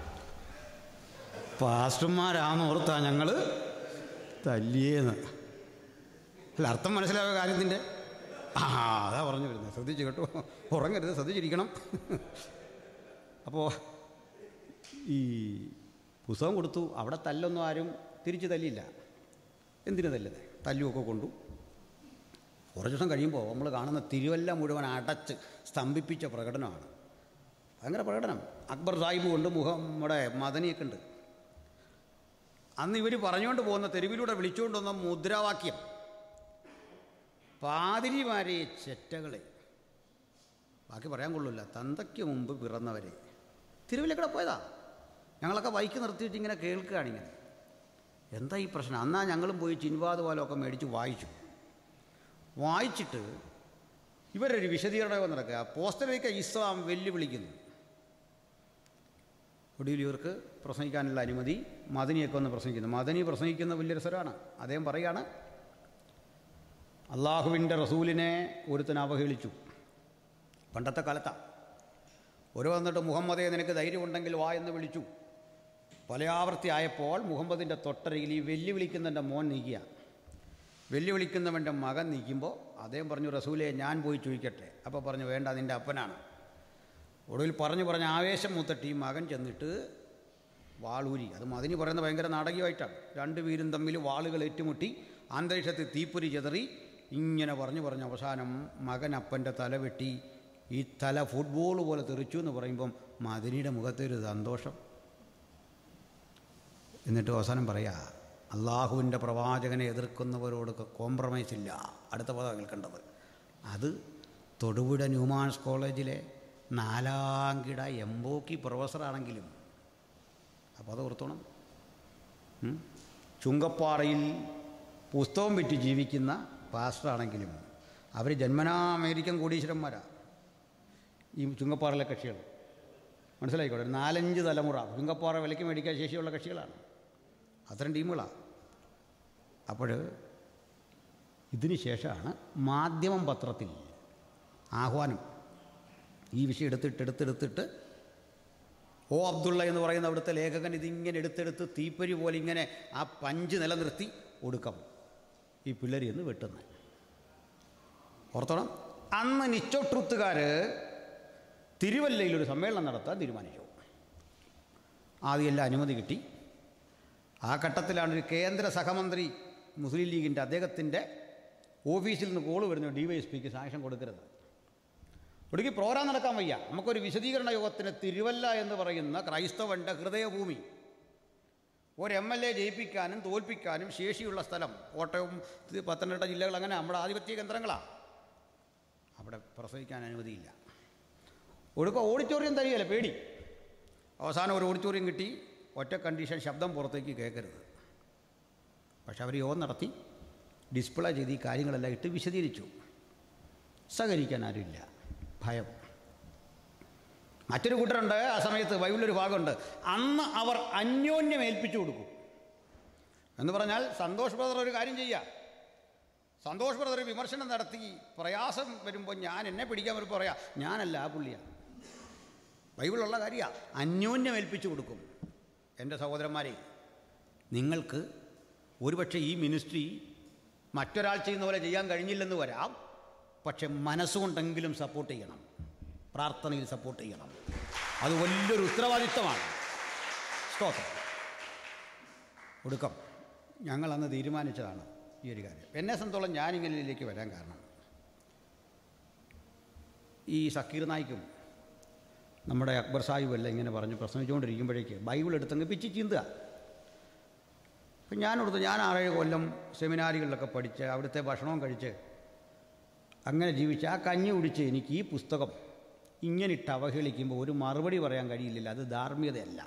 പാസ്റ്റർമാരാന്നോർത്താ ഞങ്ങൾ തല്ലിയെന്ന് അല്ല അർത്ഥം മനസ്സിലായ കാര്യത്തിൻ്റെ ആ അതാ പറഞ്ഞു വരുന്നത് ശ്രദ്ധിച്ചു കേട്ടോ ഉറങ്ങരുത് ശ്രദ്ധിച്ചിരിക്കണം അപ്പോൾ ഈ പുസ്തകം കൊടുത്തു അവിടെ തല്ലൊന്നും ആരും തിരിച്ച് തല്ലിയില്ല എന്തിനു തല്ലത് തല്ലുമൊക്കെ കൊണ്ടു കുറച്ച് ദിവസം കഴിയുമ്പോൾ നമ്മൾ കാണുന്ന തിരുവല്ല മുഴുവൻ അടച്ച് സ്തംഭിപ്പിച്ച പ്രകടനമാണ് ഭയങ്കര പ്രകടനം അക്ബർ സാഹിബ് കൊണ്ട് മുഖം നമ്മുടെ മദനിയൊക്കെ ഉണ്ട് അന്ന് ഇവർ പറഞ്ഞുകൊണ്ട് പോകുന്ന തെരുവിലൂടെ വിളിച്ചുകൊണ്ട് വന്ന മുദ്രാവാക്യം പാതിരിമാരെ ചെറ്റകളെ ബാക്കി പറയാൻ കൊള്ളില്ല തന്തയ്ക്ക് മുമ്പ് പിറന്നവരെ തിരുവിലേക്കൂടെ പോയതാ ഞങ്ങളൊക്കെ ബൈക്ക് നിർത്തിയിട്ട് ഇങ്ങനെ കേൾക്കുകയാണ് ഇങ്ങനെ എന്താ ഈ പ്രശ്നം അന്നാ ഞങ്ങളും പോയി ചിൻവാദ് പോലൊക്കെ മേടിച്ച് വായിച്ചു വായിച്ചിട്ട് ഇവരൊരു വിശദീകരണം നടക്കുക പോസ്റ്ററിലേക്ക് ഇസ്ലാം വെല്ലുവിളിക്കുന്നു ഒടുവിൽ ഇവർക്ക് പ്രസംഗിക്കാനുള്ള അനുമതി മദനിയൊക്കെ ഒന്ന് പ്രസംഗിക്കുന്നു മദനി പ്രസംഗിക്കുന്ന വലിയ രസമാണ് അദ്ദേഹം പറയുകയാണ് അള്ളാഹുവിൻ്റെ റസൂലിനെ ഒരുത്തൻ അവഹേളിച്ചു പണ്ടത്തെ കാലത്താണ് ഒരു വന്നിട്ട് മുഹമ്മദെ നിനക്ക് ധൈര്യമുണ്ടെങ്കിൽ വാ എന്ന് വിളിച്ചു പല ആവർത്തി ആയപ്പോൾ മുഹമ്മദിൻ്റെ തൊട്ടരയിൽ ഈ വെല്ലുവിളിക്കുന്നവൻ്റെ മോൻ നീക്കുക വെല്ലുവിളിക്കുന്നവൻ്റെ മകൻ നീക്കുമ്പോൾ അദ്ദേഹം പറഞ്ഞു റസൂലെ ഞാൻ പോയി ചോദിക്കട്ടെ അപ്പോൾ പറഞ്ഞു വേണ്ട നിൻ്റെ അപ്പനാണ് ഒടുവിൽ പറഞ്ഞു പറഞ്ഞ ആവേശം മൂത്തട്ട് ഈ മകൻ ചെന്നിട്ട് വാളൂരി അത് മതിനി പറയുന്നത് ഭയങ്കര നാടകീയമായിട്ടാണ് രണ്ടുപേരും തമ്മിൽ വാളുകൾ ഏറ്റുമുട്ടി അന്തരീക്ഷത്തിൽ തീപ്പൊരി ചെതറി ഇങ്ങനെ പറഞ്ഞു പറഞ്ഞ് അവസാനം മകൻ അപ്പൻ്റെ തല വെട്ടി ഈ തല ഫുട്ബോൾ പോലെ തെറിച്ചു എന്ന് പറയുമ്പം മദിനിയുടെ മുഖത്തൊരു സന്തോഷം എന്നിട്ട് അവസാനം പറയാ അള്ളാഹുവിൻ്റെ പ്രവാചകനെ എതിർക്കുന്നവരോട് കോംപ്രമൈസ് ഇല്ല അടുത്ത പദം കേൾക്കേണ്ടത് അത് തൊടുപുഴ ന്യൂമാൻസ് കോളേജിലെ നാലാംകിട എംബോക്കി പ്രൊഫസറാണെങ്കിലും അപ്പോൾ അത് ഓർത്തോണം ഉം? ചുങ്കപ്പാറയിൽ പുസ്തകം വിറ്റ് ജീവിക്കുന്ന പാസ്റ്ററാണെങ്കിലും അവർ ജന്മനാ അമേരിക്കൻ കോടീശ്വരന്മാരാണ് ഈ ചുങ്കപ്പാറയിലെ കക്ഷികൾ മനസ്സിലായിക്കോട്ടെ ഒരു നാലഞ്ച് തലമുറ ചുങ്കപ്പാറ വിലയ്ക്ക് മേടിക്കാൻ ശേഷിയുള്ള കക്ഷികളാണ് അത്തരം ടീമുകളാണ് അപ്പോൾ ഇതിന് ശേഷമാണ് മാധ്യമം പത്രത്തിൽ ആഹ്വാനം ഈ വിഷയം എടുത്തിട്ട് എടുത്തെടുത്തിട്ട് ഓ അബ്ദുള്ള എന്ന് പറയുന്ന അവിടുത്തെ ലേഖകൻ ഇതിങ്ങനെ എടുത്തെടുത്ത് തീപ്പൊരി പോലെ ഇങ്ങനെ ആ പഞ്ച് നിലനിർത്തി ഒടുക്കം ഈ പിള്ളേരി എന്ന് വെട്ടുന്നത് ഓർത്തോണം അന്ന് നിച്ചോ ട്രുത്തുകാർ തിരുവല്ലയിൽ ഒരു സമ്മേളനം നടത്താൻ തീരുമാനിച്ചു ആദ്യം എല്ലാം അനുമതി കിട്ടി ആ ഘട്ടത്തിലാണ് ഒരു കേന്ദ്ര സഹമന്ത്രി മുസ്ലിം ലീഗിൻ്റെ അദ്ദേഹത്തിൻ്റെ ഓഫീസിൽ നിന്ന് കോള് വരുന്നു ഡി വൈ എസ് പിക്ക് സാങ്ഷൻ കൊടുക്കരുത് ഒടുക്കി പ്രോഗ്രാം നടക്കാൻ വയ്യ നമുക്കൊരു വിശദീകരണ യോഗത്തിന് തിരുവല്ല എന്ന് പറയുന്ന ക്രൈസ്തവൻ്റെ ഹൃദയഭൂമി ഒരു എം എൽ എ ജയിപ്പിക്കാനും തോൽപ്പിക്കാനും ശേഷിയുള്ള സ്ഥലം കോട്ടയം ഇത് പത്തനംതിട്ട ജില്ലകൾ അങ്ങനെ നമ്മുടെ ആധിപത്യ കേന്ദ്രങ്ങളാണ് അവിടെ പ്രസവിക്കാൻ അനുമതിയില്ല ഒടുക്ക ഓഡിറ്റോറിയം തരികയല്ല പേടി അവസാനം ഒരു ഓഡിറ്റോറിയം കിട്ടി ഒറ്റ കണ്ടീഷൻ ശബ്ദം പുറത്തേക്ക് കേൾക്കരുത് പക്ഷെ അവർ യോഗം നടത്തി ഡിസ്പ്ലേ ചെയ്ത് ഈ കാര്യങ്ങളെല്ലാം ഇട്ട് വിശദീകരിച്ചു സഹകരിക്കാൻ ആരുമില്ല ഭയം മറ്റൊരു കൂട്ടരുണ്ട് ആ സമയത്ത് ബൈബിളിലൊരു ഭാഗമുണ്ട് അന്ന് അവർ അന്യോന്യം ഏൽപ്പിച്ചു കൊടുക്കും എന്ന് പറഞ്ഞാൽ സന്തോഷ് ബ്രദർ ഒരു കാര്യം ചെയ്യുക സന്തോഷ് ബ്രദർ വിമർശനം നടത്തി പ്രയാസം വരുമ്പോൾ ഞാൻ എന്നെ പിടിക്കാൻ വരുമ്പോൾ പറയാം ഞാനല്ല ആ പുള്ളിയാണ് ബൈബിളുള്ള കാര്യമാണ് അന്യോന്യം ഏൽപ്പിച്ചു കൊടുക്കും എൻ്റെ സഹോദരന്മാരെ നിങ്ങൾക്ക് ഒരുപക്ഷെ ഈ മിനിസ്ട്രി മറ്റൊരാൾ ചെയ്യുന്ന പോലെ ചെയ്യാൻ കഴിഞ്ഞില്ലെന്ന് വരാം പക്ഷെ മനസ്സുകൊണ്ടെങ്കിലും സപ്പോർട്ട് ചെയ്യണം പ്രാർത്ഥനയിൽ സപ്പോർട്ട് ചെയ്യണം അത് വലിയൊരു ഉത്തരവാദിത്തമാണ് സ്തോത്രം ഒടുക്കം ഞങ്ങളന്ന് തീരുമാനിച്ചതാണ് ഈ ഒരു കാര്യം എന്നെ സംബന്ധിച്ചോളം ഞാനിങ്ങനെ ഇതിലേക്ക് വരാൻ കാരണം ഈ സക്കീർ നായിക്കും നമ്മുടെ അക്ബർ സാഹിബ് എല്ലാം ഇങ്ങനെ പറഞ്ഞ് പ്രസംഗിച്ചുകൊണ്ടിരിക്കുമ്പോഴേക്ക് ബൈബിൾ എടുത്തങ്ങ് പിച്ച് ചീന്തുക അപ്പം ഞാനോടത്ത് ഞാൻ ആറേഴ് കൊല്ലം സെമിനാരികളിലൊക്കെ പഠിച്ച് അവിടുത്തെ ഭക്ഷണവും കഴിച്ച് അങ്ങനെ ജീവിച്ച് ആ കഞ്ഞി കുടിച്ച് എനിക്ക് ഈ പുസ്തകം ഇങ്ങനെ ഇട്ട് അവഹേളിക്കുമ്പോൾ ഒരു മറുപടി പറയാൻ കഴിയില്ല അത് ധാർമ്മികതയല്ല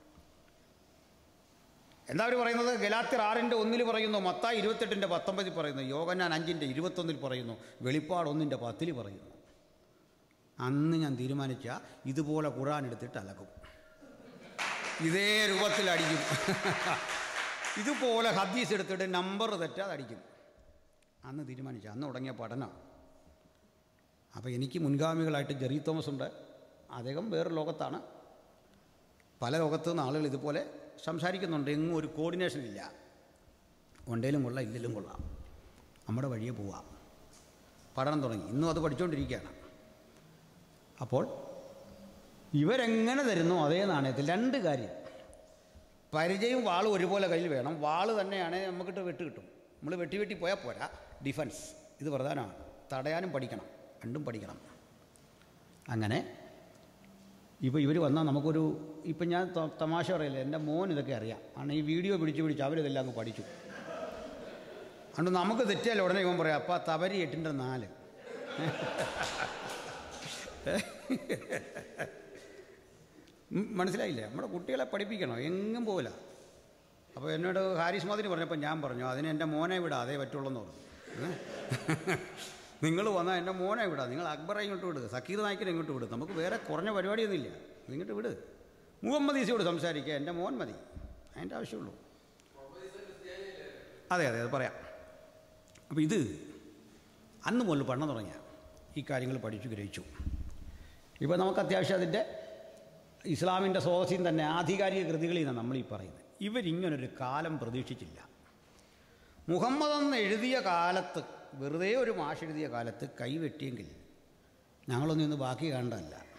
എന്താ അവർ പറയുന്നത് ഗലാത്തിർ ആറിൻ്റെ ഒന്നിൽ പറയുന്നു മത്തായി ഇരുപത്തെട്ടിൻ്റെ പത്തൊമ്പതിൽ പറയുന്നു യോഗനാൻ അഞ്ചിൻ്റെ ഇരുപത്തൊന്നിൽ പറയുന്നു വെളിപ്പാട് ഒന്നിൻ്റെ പത്തിൽ പറയുന്നു അന്ന് ഞാൻ തീരുമാനിച്ച ഇതുപോലെ ഖുറാൻ എടുത്തിട്ട് അലക്കും ഇതേ രൂപത്തിൽ അടിക്കും ഇതുപോലെ ഹദീസ് എടുത്തിട്ട് നമ്പർ തെറ്റാതെ അടിക്കും അന്ന് തീരുമാനിച്ചു അന്ന് തുടങ്ങിയ പഠനം അപ്പോൾ എനിക്ക് മുൻഗാമികളായിട്ട് ജെറി തോമസ് ഉണ്ട് അദ്ദേഹം വേറെ ലോകത്താണ് പല ലോകത്തു നിന്ന് ആളുകൾ ഇതുപോലെ സംസാരിക്കുന്നുണ്ട് എങ്ങും ഒരു കോർഡിനേഷൻ ഇല്ല ഉണ്ടേലും കൊള്ളാം ഇല്ലെങ്കിലും കൊള്ളാം നമ്മുടെ വഴിയെ പോവാം പഠനം തുടങ്ങി ഇന്നും അത് പഠിച്ചുകൊണ്ടിരിക്കുകയാണ് അപ്പോൾ ഇവരെങ്ങനെ തരുന്നു അതേ നാണയത്തിൽ രണ്ട് കാര്യം പരിചയവും വാളും ഒരുപോലെ കയ്യിൽ വേണം വാള് തന്നെയാണ് നമുക്കിട്ട് വെട്ട് കിട്ടും നമ്മൾ വെട്ടി വെട്ടി പോയാൽ പോരാ ഡിഫൻസ് ഇത് പ്രധാനമാണ് തടയാനും പഠിക്കണം രണ്ടും പഠിക്കണം അങ്ങനെ ഇപ്പോൾ ഇവർ വന്നാൽ നമുക്കൊരു ഇപ്പം ഞാൻ ത- തമാശ പറയില്ല എൻ്റെ മോൻ ഇതൊക്കെ അറിയാം കാരണം ഈ വീഡിയോ പിടിച്ച് പിടിച്ച് അവരിതെല്ലാം അങ്ങ് പഠിച്ചു അതുകൊണ്ട് നമുക്ക് തെറ്റിയാൽ ഉടനെ ഇവൻ പറയാം അപ്പം തവരി എട്ടിൻ്റെ നാല് ഉം, മനസ്സിലായില്ലേ നമ്മുടെ കുട്ടികളെ പഠിപ്പിക്കണം എങ്ങും പോകില്ല അപ്പോൾ എന്നോട് ഹാരിസ് മദിനി പറഞ്ഞപ്പോൾ ഞാൻ പറഞ്ഞു അതിന് എൻ്റെ മോനെ വിടാം അതേ പറ്റുള്ളൂ എന്ന് പറഞ്ഞു നിങ്ങൾ വന്നാൽ എൻ്റെ മോനെ വിടാം നിങ്ങൾ അക്ബറെ ഇങ്ങോട്ട് വിട് സക്കീർ നായിക്കിനെ ഇങ്ങോട്ട് വിട് നമുക്ക് വേറെ കുറഞ്ഞ പരിപാടിയൊന്നുമില്ല ഇങ്ങോട്ട് വിട് മുഹമ്മദ് ഈസയോട് സംസാരിക്കുക എൻ്റെ മോൻ മതി അതിൻ്റെ ആവശ്യമുള്ളൂ അതെ അതെ അത് പറയാം അപ്പോൾ ഇത് അന്ന് മുതൽ പഠനം തുടങ്ങിയ ഈ കാര്യങ്ങൾ പഠിച്ചു ഗ്രഹിച്ചു ഇപ്പോൾ നമുക്ക് അത്യാവശ്യം അതിൻ്റെ ഇസ്ലാമിൻ്റെ സ്രോതസ്യം തന്നെ ആധികാരിക കൃതികളിൽ നിന്നാണ് നമ്മൾ ഈ പറയുന്നത് ഇവരിങ്ങനൊരു കാലം പ്രതീക്ഷിച്ചില്ല മുഹമ്മദ് എന്ന് എഴുതിയ കാലത്ത് വെറുതെ ഒരു മാഷ് എഴുതിയ കാലത്ത് കൈവെട്ടിയെങ്കിൽ ഞങ്ങളൊന്നും ഇന്ന് ബാക്കി കാണേണ്ടതല്ല